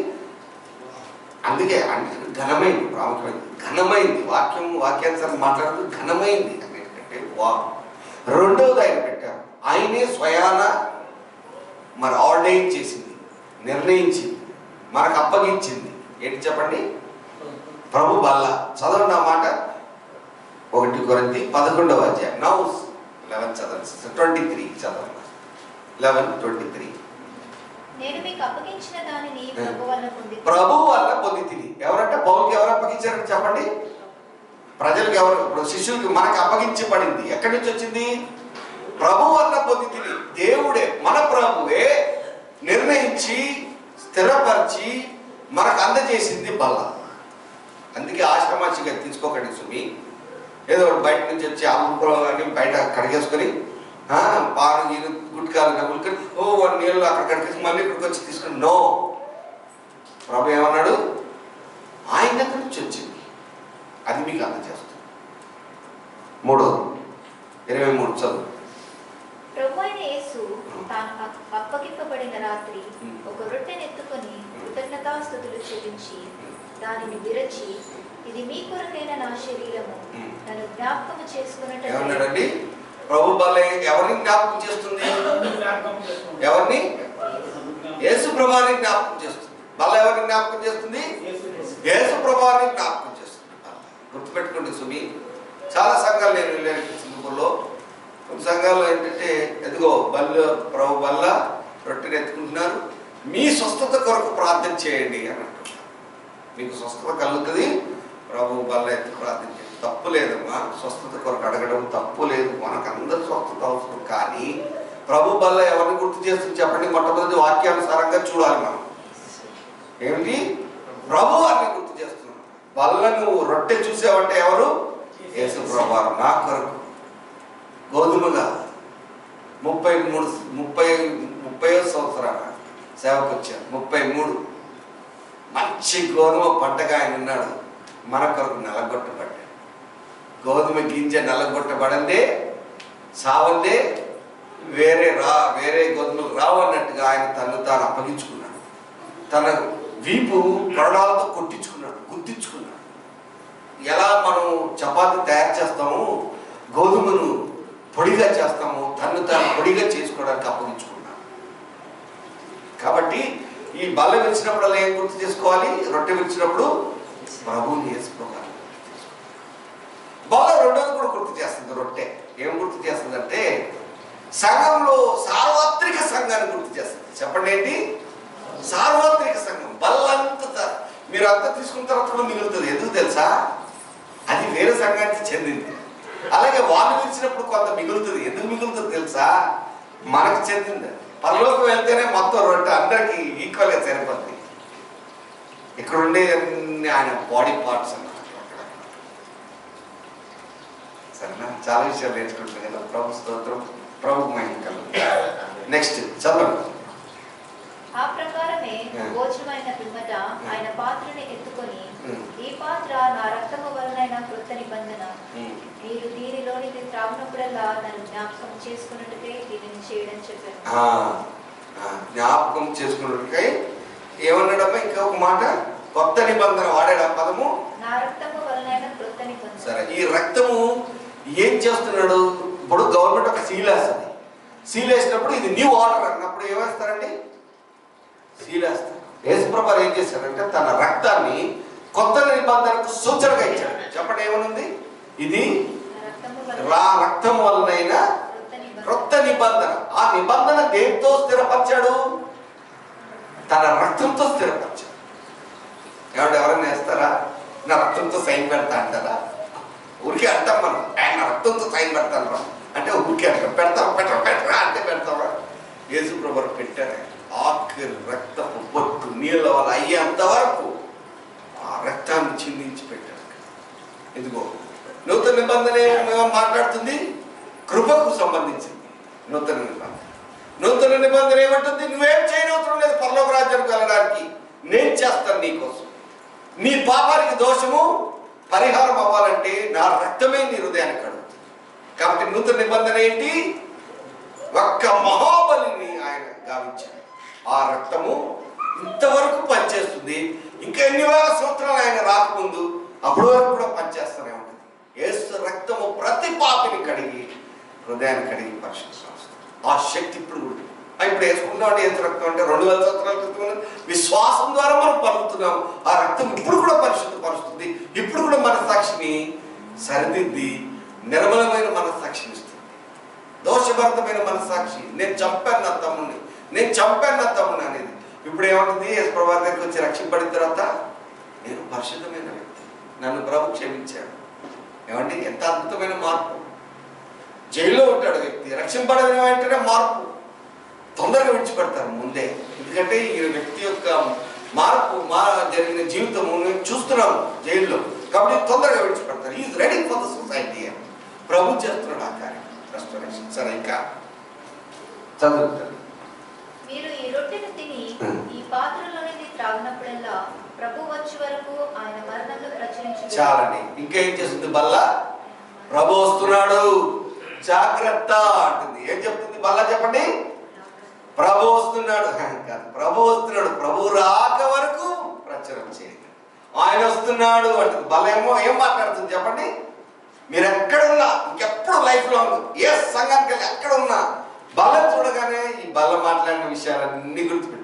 అందుకే అన్నిటికీ ఘనమైంది ప్రాముఖ్యమైంది ఘనమైంది వాక్యం వాక్యానుసారం మాట్లాడుతూ ఘనమైంది అన్నిటికంటే వివాహం రెండవది ఆయన పెట్టారు ఆయనే స్వయాన మరి ఆర్డైన్ చేసింది నిర్ణయించింది మనకు అప్పగించింది ఏంటి చెప్పండి ప్రభు బల్ల చదవండి ఆ మాట ఒకటి కొరింది పదకొండవ అధ్యాయం నౌ లెవెన్ చదవండి ట్వంటీ త్రీ చదవండి లెవెన్ ట్వంటీ త్రీ నేను మీకు అప్పగించిన దానిని ప్రభు వలన పొంది ప్రభు వల్ల పొంది తిని ఎవరంటే పౌరుకి ఎవరు అప్పగించారని చెప్పండి ప్రజలకు ఎవరు ఇప్పుడు శిష్యులకి మనకు అప్పగించబడింది ఎక్కడి నుంచి వచ్చింది ప్రభు వల్ల పొంది తిని దేవుడే మన ప్రభువే నిర్ణయించి స్థిరపరిచి మనకు అందజేసింది బల్ల అందుకే ఆశ్రమాచిగా తీసుకోకండి సుమి ఏదో ఒకటి బయట నుంచి వచ్చి అమ్ముకోవడం అని బయట కడిగేసుకొని ఆ, పాలు నీళ్ళు గుట్కాలు నవ్వులుకొని ఓ వాడు నీళ్ళు అక్కడ కడిగేసి మళ్ళీ ఇక్కడికి వచ్చి తీసుకుని నో ప్రభు ఏమన్నాడు ఆయన దగ్గర నుంచి వచ్చింది అది మీకు అందజేస్తుంది మూడోది ఇరవై మూడు చదువు ప్రభు అయిన యేసు తాను అప్- అప్పగింపబడిన రాత్రి Hmm. ఒక రొట్టెనెత్తుకొని కృతజ్ఞతాస్థుతులు చెల్లించి దానిని విరచి ఇది మీ కొరకైన నా శరీరము Hmm. నన్ను జ్ఞాపకము చేసుకున్నట్టు ఏమన్నాడండి ప్రభు బల్ల ఎవరిని జ్ఞాపకం చేస్తుంది ఎవరిని యేసు ప్రభాని జ్ఞాపకం చేస్తుంది బల్ల ఎవరిని జ్ఞాపకం చేస్తుంది యేసు ప్రభాని జ్ఞాపకం చేస్తుంది గుర్తుపెట్టుకోండి సుమి చాలా సంఘాలు నేను వెళ్ళాను సింగపూర్లో కొన్ని సంఘాల్లో ఏంటంటే ఎదిగో బల్ల ప్రభు బల్ల రొట్టెని ఎత్తుకుంటున్నారు మీ స్వస్థత కొరకు ప్రార్థన చేయండి అని అంటున్నారు మీకు స్వస్థత కలుగుతుంది ప్రభు బల్ల ఎత్తి ప్రార్థన చేయండి తప్పు లేదమ్మా స్వస్థత కొరకు అడగడం తప్పు లేదు మనకు అందరు స్వస్థత అవసరం కానీ ప్రభు బల్ల ఎవరిని గుర్తు చేస్తుంది చెప్పండి మొట్టమొదటి వాక్యానుసారంగా చూడాలి మనం ఏమిటి ప్రభు అని గుర్తు చేస్తున్నాం బల్ల నువ్వు రొట్టె చూసావంటే ఎవరు యేసు ప్రభు నా కొరకు గోధుమగా ముప్పై మూడు ముప్పై ముప్పై సంవత్సరాల సేవకు వచ్చారు ముప్పై మూడు మంచి గోధుమ పంటగా ఆయన ఉన్నాడు మన కొరకు నలగొట్టబడ్డాడు గోధుమ గింజ నలగొట్టబడందే సావందే వేరే రా వేరే గోధుమలు రావన్నట్టుగా ఆయన తను తాను అప్పగించుకున్నాడు తన వీపు కొరడాలతో కొట్టించుకున్నాడు గుర్తించుకున్నాడు ఎలా మనం చపాతి తయారు చేస్తాము గోధుమను పొడిగా చేస్తాము తను తాను పొడిగా చేసుకోవడానికి అప్పగించుకున్నాడు కాబట్టి ఈ బల్ల విరిచినప్పుడు ఏం గుర్తు చేసుకోవాలి రొట్టె విరిచినప్పుడు ప్రభువుని వేసుకోవాలి బల్ల రెండోది కూడా గుర్తు చేస్తుంది రొట్టె ఏం గుర్తు చేస్తుందంటే సంఘంలో సార్వత్రిక సంఘాన్ని గుర్తు చేస్తుంది చెప్పండి ఏంటి సార్వత్రిక సంఘం బల్లంతా మీరు అంతా తీసుకున్న తర్వాత కూడా మిగులుతుంది ఎందుకు తెలుసా అది వేరే సంఘానికి చెందింది అలాగే వాళ్ళు పిలిచినప్పుడు కొంత మిగులుతుంది ఎందుకు మిగులుతుంది తెలుసా మనకు చెందింది పరలోకి వెళ్తేనే మొత్తం రొట్టె అందరికి ఈక్వల్గా సరిపోద్ది ఇక్కడ ఉండే అన్ని ఆయన బాడీ పార్ట్స్ అన్నమాట సరేనా చాలా విషయాలు నేర్చుకుంటున్నాం కదా ప్రభు స్తోత్రం ప్రభు మహిమ నెక్స్ట్ చదవండి ఆ ప్రకారమే Hmm. భోజనమైన పిమ్మట ఆయన పాత్రని ఎత్తుకొని Hmm. ఈ పాత్ర నా రక్తము వలనైన కృత నిబంధన ఉమ్. మీరు దీనిలోనిది త్రాగినప్పుడల్లా నన్ను జ్ఞాపకం చేసుకున్నట్టుకే దీనిని చేయడం చెప్పాను ఆ, ఆ, జ్ఞాపకం చేసుకున్నట్టుకై ఏమన్నాడమ్మా ఇంకా ఒక మాట కొత్త నిబంధన వాడాడు ఆ పదము నా రక్తము వలనైన కృత నిబంధన సరే ఈ రక్తము ఏం చేస్తున్నాడు ఇప్పుడు గవర్నమెంట్ ఒక సీల్ వేస్తుంది సీల్ వేసినప్పుడు ఇది న్యూ ఆర్డర్ అన్నప్పుడు ఏమేస్తారండి సీల్ వేస్తారు యేసుప్రభు ఏం చేశాడంటే తన రక్తాన్ని కొత్త నిబంధనకు సూచనగా ఇచ్చాడు చెప్పండి ఏమనుంది ఇది నా రక్తము రా వలన రక్తం వలనైనా కృత నిబంధన క్రొత్త నిబంధన ఆ నిబంధన దేంతో స్థిరపరిచాడు తన రక్తంతో స్థిరపరిచాడు ఎవరు ఎవరైనా వేస్తారా నా రక్తంతో సైన్ పెడతా అంటారా ఊరికే అంటాం మనం ఆయన నా రక్తంతో సైన్ పెడతాను రా అంటే ఊరికే అంటాం పెడతాం పెట్టరా పెట్టరా అంటే పెడతావా యేసు ప్రభు పెట్టారు ఆఖరి రక్తపు బొట్టు నీళ్ళ వల్ల అయ్యేంత వరకు ఆ రక్తాన్ని చిందించి పెట్టారు ఇదిగో నూతన నిబంధన ఏమో మాట్లాడుతుంది కృపకు సంబంధించింది నూతన నిబంధన నూతన నిబంధన ఏమంటుంది నువ్వేం చేయనవసరం లేదు పరలోక రాజ్యానికి వెళ్ళడానికి నేను చేస్తాను నీకోసం నీ పాపానికి దోషము పరిహారం అవ్వాలంటే నా రక్తమే నీ హృదయానికి కడుగుతుంది కాబట్టి నూతన నిబంధన ఏంటి ఒక్క మహాబలిని ఆయన గావించాడు ఆ రక్తము ఇంతవరకు పనిచేస్తుంది ఇంకా ఎన్ని వేల సంవత్సరాలు ఆయన రాకముందు అప్పటి వరకు కూడా పనిచేస్తూనే ఉంటుంది ఏసు రక్తము ప్రతి పాపిని కడిగి హృదయాన్ని కడిగి పరిశుద్ధం ఆ శక్తి ఇప్పుడు కూడా ఆ ఇప్పుడు వేసుకుంటాం అంటే ఏసు రక్తం అంటే రెండు వేల సంవత్సరాల క్రితం ఉన్నది. విశ్వాసం ద్వారా మనం పలుకుతున్నాం ఆ రక్తం ఇప్పుడు కూడా పరిశుద్ధపరుస్తుంది ఇప్పుడు కూడా మన సాక్షిని సరిదిద్ది నిర్మలమైన మన సాక్షిని ఇస్తుంది దోషభరితమైన మనసాక్షి నేను చంపాను నా తమ్ముడిని నేను చంపాను నా తమ్ముడిని అనేది ఇప్పుడు ఏమంటుంది యేసు ప్రభా దగ్గరికి వచ్చి రక్షింపడిన తర్వాత నేను పరిశుద్ధమైన వ్యక్తి నన్ను ప్రభు క్షమించాడు ఏమండి ఎంత అద్భుతమైన మార్పు జైల్లో ఉంటాడు వ్యక్తి రక్షింపడిన వెంటనే మార్పు తొందరగా విడిచిపెడతారు ముందే ఎందుకంటే ఈ వ్యక్తి యొక్క మార్పు మా జరిగిన జీవితం మేము చూస్తున్నాము జైల్లో కాబట్టి తొందరగా విడిచిపెడతారు is ready for the society ప్రభు చేస్తున్నాడు ఆ కార్యం రెస్టరేషన్ సరే ఇంకా చదువుతారు మీరు ఈ రొట్టెను తిని Hmm. ఈ పాత్రలోనిది త్రాగినప్పుడల్లా ప్రభు వచ్చే వరకు ఆయన మరణంలో ప్రచురించు చాలండి ఇంకా ఏం చేస్తుంది బల్ల ప్రభు వస్తున్నాడు జాగ్రత్త అంటుంది ఏం చెప్తుంది బల్ల చెప్పండి ప్రభు వస్తున్నాడు కాదు ప్రభు వస్తున్నాడు ప్రభు రాక వరకు ప్రచారం చేయండి ఆయన వస్తున్నాడు అంటుంది బల్ల ఏమో ఏం మాట్లాడుతుంది చెప్పండి మీరు ఎక్కడ ఉన్నా ఇంకెప్పుడు లైఫ్ లాంగ్ ఏ సంఘానికి వెళ్ళి ఎక్కడ ఉన్నా బల్ల చూడగానే ఈ బల్ల మాట్లాడిన విషయాలన్నీ గుర్తుపెట్టు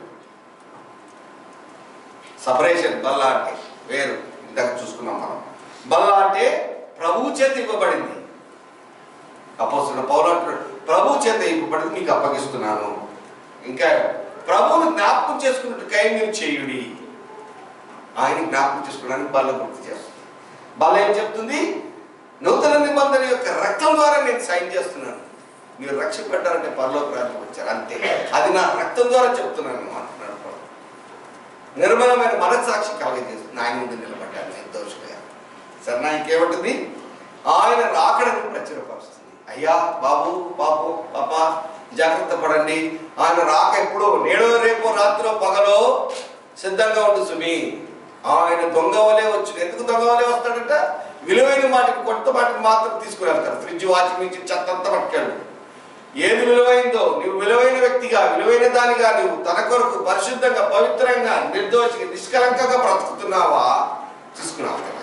సపరేషన్ బల్ల అంటే వేరు ఇందాక చూసుకున్నాం మనం బల్ల అంటే ప్రభు చేత ఇవ్వబడింది అపోస్తున్న పౌలు అంటున్నాడు ప్రభు చేత ఇవ్వబడింది మీకు అప్పగిస్తున్నాను ఇంకా ప్రభువును జ్ఞాపకం చేసుకున్నట్టుకై మీరు చేయుడి ఆయన జ్ఞాపకం చేసుకోవడానికి బల్ల గుర్తు చేస్తుంది బల్ల ఏం చెప్తుంది నూతన నిబంధన యొక్క రక్తం ద్వారా నేను సైన్ చేస్తున్నాను మీరు రక్షింపడ్డారంటే పరలోక రాజ్యం వచ్చారు అంతే అది నా రక్తం ద్వారా చెప్తున్నాను అంటున్నాడు ప్రభు. నిర్మలమైన మనస్సాక్షి కలగజేస్తుంది ఆయన ముందు నిలబడ్డాను నిర్దోషిగా సరే నా ఇంకేముంటుంది ఆయన రాకడని ప్రచురపరుస్తుంది అయ్యా బాబు బాబు పాప జాగ్రత్త పడండి ఆయన రాక ఎప్పుడో నేడో రేపో రాత్రో పగలో సిద్ధంగా ఉండు సుమి ఆయన దొంగ వలే వచ్చు ఎందుకు దొంగ వలే వస్తాడంట విలువైన వాటికి కొత్త వాటికి మాత్రం తీసుకుని వెళ్తారు ఫ్రిడ్జ్ వాషింగ్ మిషన్ చెత్త అంతా పట్టుకెళ్ళు ఏది విలువైందో నువ్వు విలువైన వ్యక్తిగా విలువైన దానిగా నువ్వు తన కొరకు పరిశుద్ధంగా పవిత్రంగా నిర్దోషిగా నిష్కలంకంగా బ్రతుకుతున్నావా తీసుకున్నావు కదా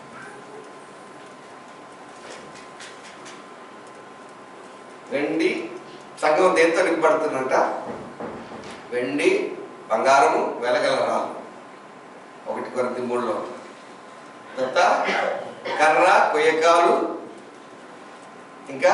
వెండి సంఘం దేంతో నింపడుతున్నట వెండి బంగారము వెలగల రాళ్ళు ఒకటి కొరతి మూడులో తర్వాత కర్ర కొయ్యకాలు ఇంకా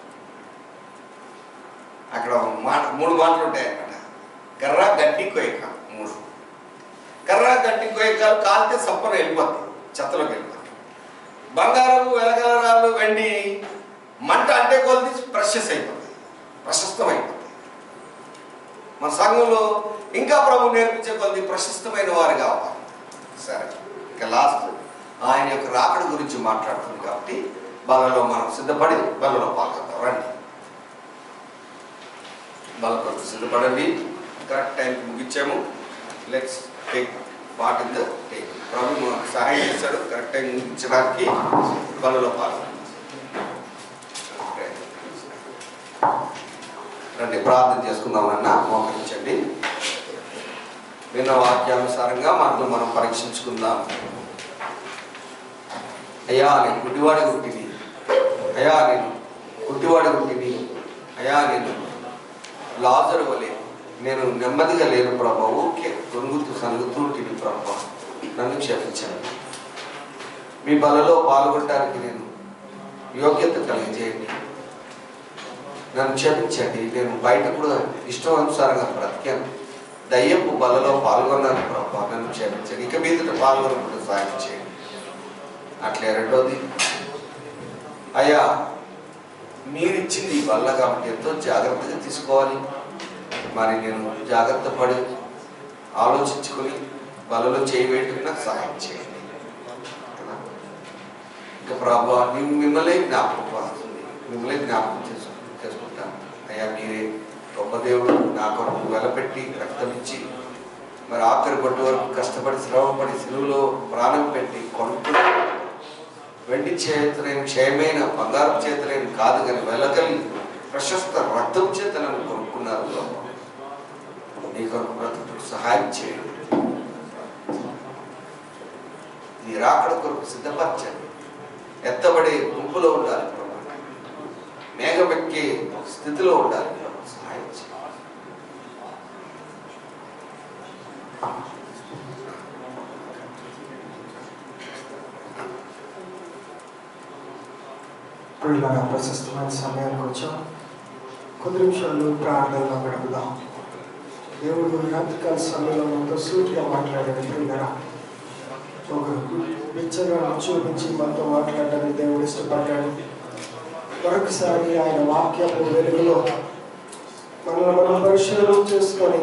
అక్కడ ఒక మాట మూడు మాటలు ఉంటాయి అక్కడ కర్ర గడ్డి కొయ్యక మూడు కర్ర గడ్డి కొయ్యకాలు కాలితే సప్పన వెళ్ళిపోతుంది చెత్తలోకి వెళ్ళిపోతుంది బంగారం వెలగరాలు వెండి మంట అంటే కొలిది ప్రశస్ అయిపోతుంది ప్రశస్తం అయిపోతుంది మన సంఘంలో ఇంకా ప్రభు నేర్పించే కొద్ది ప్రశస్తమైన వారు కావాలి సరే ఇక లాస్ట్ ఆయన యొక్క రాకడ గురించి మాట్లాడుతుంది కాబట్టి బలలో మనం సిద్ధపడి బలలో పాల్గొందాం రండి బల కొరకు సిద్ధపడండి కరెక్ట్ టైంకి ముగించాము let's take part in the take ప్రభు మనకు సహాయం చేశాడు కరెక్ట్ టైం ముగించడానికి బలలో పాల్గొందాం రండి ప్రార్థన చేసుకుందామన్నా మోకరించండి విన్న వాక్యానుసారంగా మనల్ని మనం పరీక్షించుకుందాం అయ్యా నేను గుడ్డివాడి గుట్టిని అయ్యా నేను గుడ్డివాడి గుట్టిని అయ్యా నేను లాజరు వలె నేను నెమ్మదిగా లేను ప్రభా ఊకే తొనుగుతూ సనుగుతూ ఉంటుంది ప్రభా నన్ను క్షమించండి మీ బలలో పాల్గొనడానికి నేను యోగ్యత కలిగజేయండి నన్ను క్షమించండి నేను బయట కూడా ఇష్టానుసారంగా బ్రతికాను దయ్యపు బలలో పాల్గొన్నాను ప్రభా నన్ను క్షమించండి ఇక మీదట పాల్గొనకుండా సాయం చేయండి అట్లే రెండోది అయ్యా మీరిచ్చింది ఈ బల్ల కాబట్టి ఎంతో జాగ్రత్తగా తీసుకోవాలి మరి నేను జాగ్రత్త పడి ఆలోచించుకొని బలలో చేయి వేయటం నాకు సహాయం చేయండి కదా? ఇంకా ప్రభా నేను మిమ్మల్ని జ్ఞాపకం పడుతుంది మిమ్మల్ని జ్ఞాపకం చేసుకు చేసుకుంటాను అయ్యా మీరే గొప్ప దేవుడు నా కొరకు వెలపెట్టి రక్తం ఇచ్చి మరి ఆఖరి పట్టు వరకు కష్టపడి శ్రమపడి సిలువలో ప్రాణం పెట్టి కొనుక్కున్నారు వెండి చేతులేని క్షయమైన బంగారు చేతులేని కాదు కానీ వెళ్ళగలి ప్రశస్త రక్తం చేత నన్ను కొనుక్కున్నారు ప్రభు. నీ కొరకు బ్రతుకు సహాయం చేయండి నీ రాకడ కొరకు సిద్ధపరచండి ఎత్తబడే గుంపులో ఉండాలి ప్రభు మేఘం ఎక్కే స్థితిలో ఉండాలి ప్రభు సహాయం చేయండి ప్రియులారా ప్రశస్తమైన సమయానికి వచ్చాం కొద్ది నిమిషాలు ప్రార్థనలో గడుపుదాం దేవుడు రాత్రికాల సమయంలో మనతో సూటిగా మాట్లాడాడు ప్రియులారా ఒక పిక్చర్ చూపించి మనతో మాట్లాడడానికి దేవుడు ఇష్టపడ్డాడు మరొకసారి ఆయన వాక్యపు వెలుగులో మనల్ని మనం పరిశీలన చేసుకొని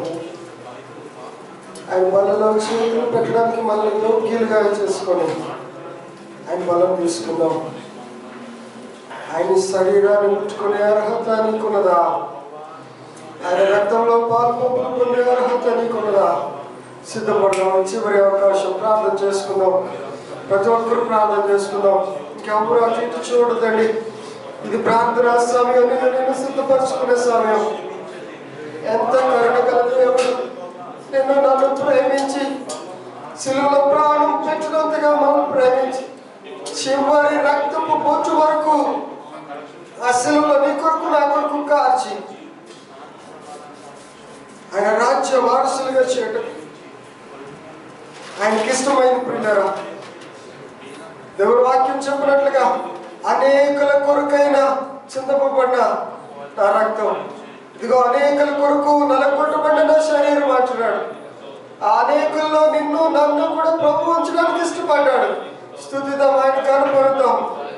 ఆయన మనలో చేతులు పెట్టడానికి మనల్ని యోగ్యులుగా చేసుకొని ఆయన బలం తీసుకుందాం ఆయన శరీరాన్ని ముట్టుకునే అర్హత నీకున్నదా ఆయన రక్తంలో పాల్పొంపులు పొందే అర్హత నీకున్నదా సిద్ధపడదాం చివరి అవకాశం ప్రార్థన చేసుకుందాం ప్రతి ఒక్కరు ప్రార్థన చేసుకుందాం ఇంకెవరు అటు ఇటు చూడదండి ఇది ప్రార్థనా సమయం నిన్ను నేను సిద్ధపరచుకునే సమయం ఎంత కరుణ గల దేవుడు నిన్ను నన్ను ప్రేమించి సిలువలో ప్రాణం పెట్టినంతగా మనం ప్రేమించి చివరి రక్తపు బొచ్చు వరకు ఆ సిలువలో నీ కొరకు నా కొరకు కార్చి ఆయన రాజ్య వారసులుగా చేయటం ఆయనకి ఇష్టమైన ప్రియులరా దేవుడు వాక్యం చెప్పినట్లుగా అనేకుల కొరకైన చింతపబడిన నా రక్తం ఇదిగో అనేకుల కొరకు నలగొట్టబడిన నా శరీరం అంటున్నాడు ఆ అనేకుల్లో నిన్ను నన్ను కూడా ప్రభు ఉంచడానికి ఇష్టపడ్డాడు స్థుతిద్దాం ఆయన కనపరుద్దాం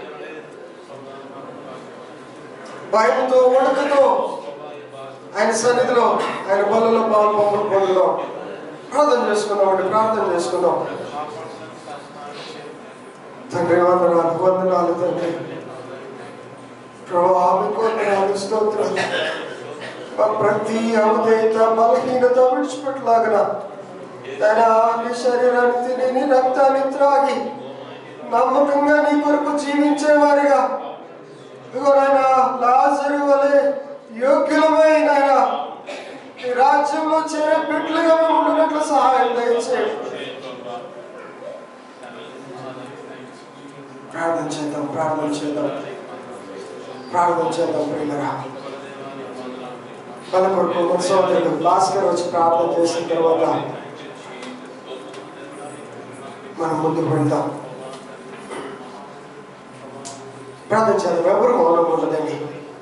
భయంతో వణుకుతో ఆయన సన్నిధిలో ఆయన బలలో పాల్పొమ్మలు పొందుదాం ప్రార్థన చేసుకుందాం అండి ప్రార్థన చేసుకుందాం తండ్రి వందనాలు వందనాలు తండ్రి ప్రభు ఆమె వందనాలు స్తోత్రం మా ప్రతి అవధేయత బలహీనత విడిచిపెట్టలాగన తన నీ శరీరాన్ని తిని నీ రక్తాన్ని త్రాగి నమ్మకంగా నీ కొరకు జీవించేవారిగా ఇదిగో నాయన లాజరు వలె యోగ్యులమైన ఈ రాజ్యంలో చేరే బిడ్డలుగా మేము ఉండినట్లు సహాయం దయచేయండి ప్రార్థన చేద్దాం ప్రార్థన చేద్దాం ప్రార్థన చేద్దాం ప్రియులరా మన కొరకు మన సోదరుడు భాస్కర్ వచ్చి ప్రార్థన చేసిన తర్వాత మనం ముందుకు వెళ్దాం ప్రార్థన చేద్దాం ఎవరు మౌనం ఉండదండి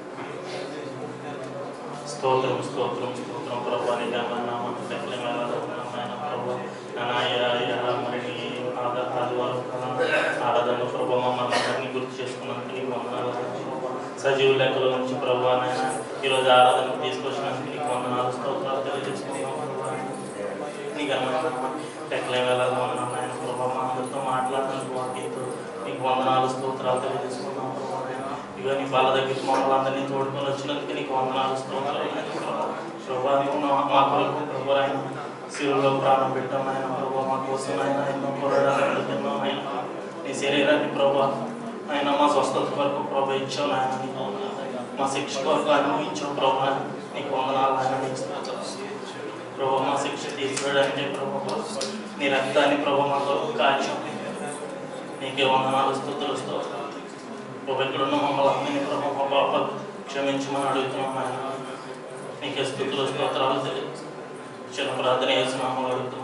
స్తోత్రం స్తోత్రం స్తోత్రం ప్రభా నిజంగా ప్రభు మరి ఆద ఆదివారం ఆరాధన ప్రభు మమ్మల్ని అందరినీ గుర్తు చేసుకున్నందుకు నీకు వందనాలు ప్రభు. సజీవ లెక్కల నుంచి ప్రభు నాయన ఈరోజు ఆరాధనకు తీసుకొచ్చినందుకు నీకు వందనాలు స్తోత్రాలు తెలియజేసుకున్నాం ప్రభు నీకు అన్న ఎట్లా వెళ్ళాలి వందనాలు నాయన ప్రభు మా అందరితో మాట్లాడినందుకు వాటితో నీకు వందనాలు స్తోత్రాలు తెలియజేసుకున్నాం ప్రభు నాయన. ఇక నీ బాల దగ్గరికి మమ్మల్ని అందరినీ తోడుకొని వచ్చినందుకు నీకు వందనాలు స్తోత్రాలు నాయన ప్రభు. ప్రభు నీవు నా- మా కొరకు ప్రభు ఆయన శివులో ప్రాణం పెట్టాం ఆయన ప్రభు మా కోసం ఆయన ఎన్నో పోరాటాలు ఎన్నో ఆయన నీ శరీరాన్ని ప్రభు ఆయన మా స్వస్థత కొరకు ప్రభు ఇచ్చావు నాయన నీకు వందనాలు. మా శిక్ష కొరకు అనుభవించావు ప్రభు నాయన. నీకు వందనాలు ఆయన నీకు స్తోత్రాలు. ప్రభు మా శిక్ష తీర్చడానికి ప్రభు నీ రక్తాన్ని ప్రభు మా కొరకు కాల్చాం నీకే వందనాలు స్థుతులు స్తోత్రాలు ప్రభు ఎక్కడున్న మమ్మల్ని అందరినీ ప్రభు మా పాపాలు క్షమించమని అడుగుతున్నాం ఆయన నీకే స్థుతులు స్తోత్రాలు తెలియదు చిన్న ప్రార్థన చేస్తున్నాము అడుగుతున్నాం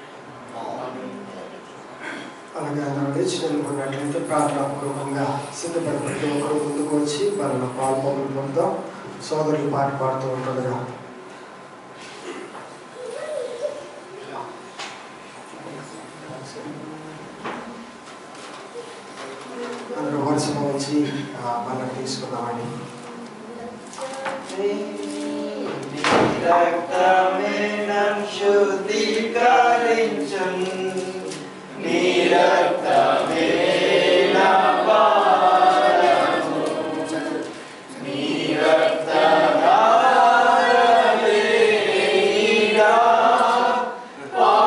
అలాగే అందరూ లేచి నిలబడినట్లయితే ప్రార్థనాపూర్వకంగా సిద్ధపడి ప్రతి ఒక్కరు ముందుకు వచ్చి వాళ్ళ పాల్పొందులు పొందుదాం సోదరులు పాట పాడుతూ ఉంటుండగా అందరూ వరుసగా వచ్చి మనం తీసుకుందామని రక్తమే నన్ను శుద్ధీకరించున్ నీ రక్తమే నా పారము నీ రక్తధారలేగా పాప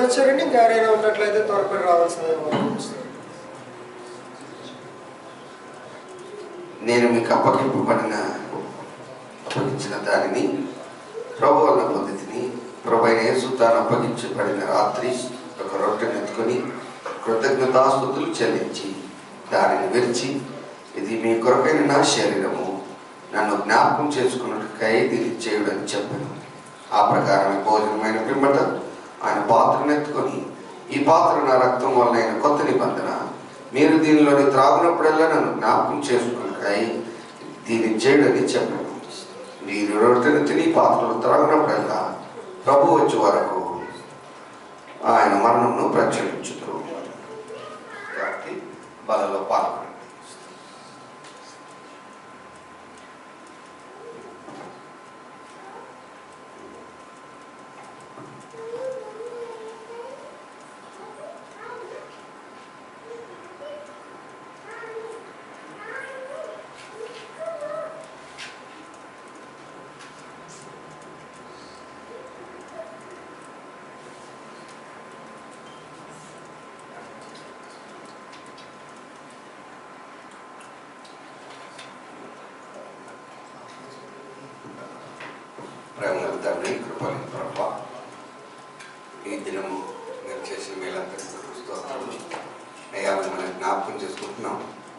వచ్చారండి ఇంకా ఎవరైనా ఉన్నట్లయితే త్వరపడి రావాల్సిందని మనం చూస్తాం నేను మీకు అప్పగింపబడిన అప్పగించిన దానిని ప్రభు అన్న పద్ధతిని ప్రభు అయిన యేసు తాను అప్పగించబడిన రాత్రి ఒక రొట్టెను ఎత్తుకొని కృతజ్ఞతాస్తుతులు చెల్లించి దానిని విరిచి ఇది మీ కొరకైన నా శరీరము నన్ను జ్ఞాపకం చేసుకున్నట్టుకై దీన్ని చేయడని చెప్పాను ఆ ప్రకారమే భోజనమైన పిమ్మట ఆయన పాత్రను ఎత్తుకొని ఈ పాత్ర నా రక్తం వలన అయిన కొత్త నిబంధన మీరు దీనిలోని త్రాగునప్పుడల్లా నన్ను జ్ఞాపకం చేసుకున్నట్టుకై దీన్ని చేయడని చెప్పాను మీరు రొట్టెను తిని పాత్రలు త్రాగునప్పుడల్లా ప్రభు వచ్చే వరకు ఆయన మరణంను ప్రచురించుతారు కాబట్టి బలలో పాల్గొనండి ప్రేమల తండ్రి కృపలి ప్రభ ఈ దినము మీరు చేసిన మేలందరికీ స్తోత్రము అయ్యా మిమ్మల్ని జ్ఞాపకం చేసుకుంటున్నాం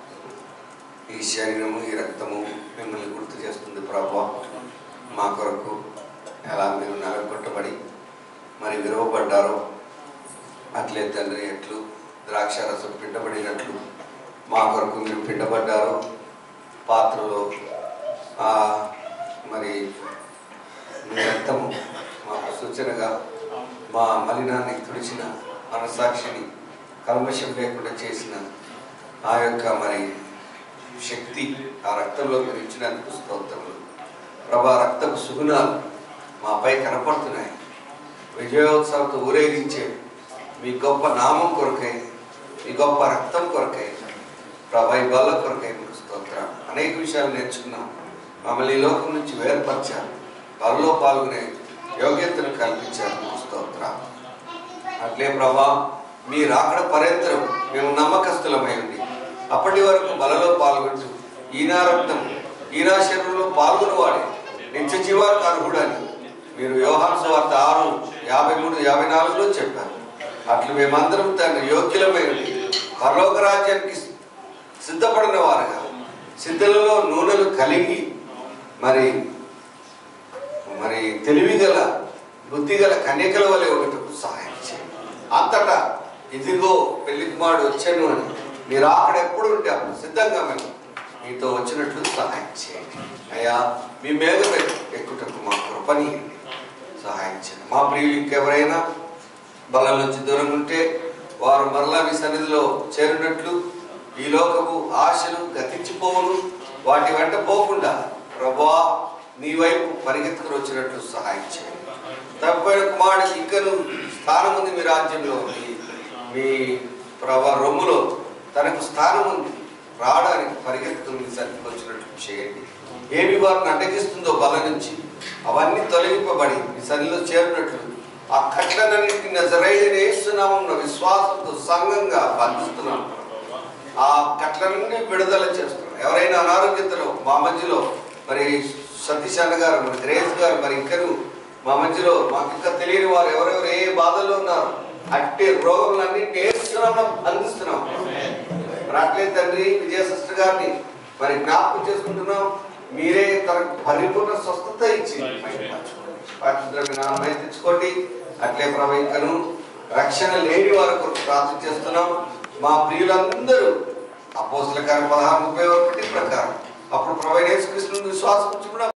ఈ శరీరము ఈ రక్తము మిమ్మల్ని గుర్తు చేస్తుంది ప్రభా మా కొరకు ఎలా మీరు నలగొట్టబడి మరి విరవబడ్డారో అట్లే తండ్రి ఎట్లు ద్రాక్షారసం పిండబడినట్లు మా కొరకు మీరు పిండబడ్డారో పాత్రలో ఆ, మరి మీ రక్తము మాకు సూచనగా మా మలినాన్ని తుడిచిన మనసాక్షిని కల్మషం లేకుండా చేసిన ఆ యొక్క మరి శక్తి ఆ రక్తంలో మీరు ఇచ్చినందుకు స్తోత్రములు ప్రభా రక్తపు సుగుణాలు మాపై కనపడుతున్నాయి విజయోత్సవంతో ఊరేగించే మీ గొప్ప నామం కొరకై మీ గొప్ప రక్తం కొరకై ప్రభా ఈ బల్ల కొరకై మీకు స్తోత్రం అనేక విషయాలు నేర్చుకున్నాం మమ్మల్ని ఈ లోకం నుంచి వేర్పరిచారు బలలో పాల్గొనే యోగ్యతను కల్పించారు మీకు స్తోత్రం అట్లే ప్రభా మీ రాకడ పర్యంతరం మేము నమ్మకస్తులమై ఉండి అప్పటి వరకు బలలో పాల్గొంటూ ఈనా రక్తం ఈనా శరీరంలో పాల్గొనవాడే నిత్య జీవానికి అర్హుడని మీరు యోహాను సువార్త ఆరు యాభై మూడు యాభై నాలుగులో చెప్పారు అట్లు మేమందరం తండ్రి యోగ్యులమై ఉండి పరలోక రాజ్యానికి సిద్ధపడిన వారుగా సిద్ధలలో నూనెలు కలిగి మరి మరి తెలివిగల బుద్ధిగల కన్యకల వలె ఉండటకు సహాయం చేయండి అంతటా ఇదిగో పెళ్లి కుమారుడు వచ్చాను అని మీరు అక్కడ ఎప్పుడు ఉంటే అప్పుడు సిద్ధంగా మేము మీతో వచ్చినట్లు సహాయం చేయండి అయ్యా మీ మేఘ ఎక్కుటకు మా కృపని సహాయం చేయండి మా ప్రియులు ఇంకెవరైనా బలం నుంచి దూరం ఉంటే వారు మరలా మీ సన్నిధిలో చేరినట్లు ఈ లోకపు ఆశలు గతించిపోవును వాటి వెంట పోకుండా ప్రభా నీ వైపు పరిగెత్తుకుని వచ్చినట్లు సహాయం చేయండి తప్పిపోయిన కుమారుడికి ఇంకను స్థానం ఉంది మీ రాజ్యంలో మీ మీ ప్రభా రొమ్ములో తనకు స్థానం ఉంది రావడానికి పరిగెత్తుకుని మీ సన్నిధికి వచ్చినట్లు చేయండి ఏమి వారిని అడ్డగిస్తుందో బల నుంచి అవన్నీ తొలగింపబడి మీ సన్నిధిలో చేరినట్లు ఆ కట్లన్నింటినీ నజరైన వేస్తున్నామన్న విశ్వాసంతో సంఘంగా బంధిస్తున్నాం ఆ కట్ల నుండి విడుదల చేస్తున్నాం ఎవరైనా అనారోగ్యతలో మా మధ్యలో మరి సతీష్ అన్న గారు మరి గ్రేస్ గారు మరి ఇంకను మా మధ్యలో మాకు ఇంకా తెలియని వారు ఎవరెవరు ఏ బాధల్లో ఉన్నారు అట్టి రోగములన్నింటినీ వేస్తున్నాం బంధిస్తున్నాం మరి అట్లే తండ్రి విజయ సిస్టర్ గారిని మరి జ్ఞాపకం చేసుకుంటున్నాం మీరే తనకు పరిపూర్ణ స్వస్థత ఇచ్చి పరిశుద్ధమైన తెచ్చుకోండి అట్లే ప్రవహింకను రక్షణ లేని వారి కొరకు ప్రార్థన చేస్తున్నాం మా ప్రియులందరూ అపోసల కార్య పదహారు ముప్పై ఒకటి ప్రకారం అప్పుడు ప్రవైన యేసుకృష్ణుని విశ్వాసం ఉంచి కూడా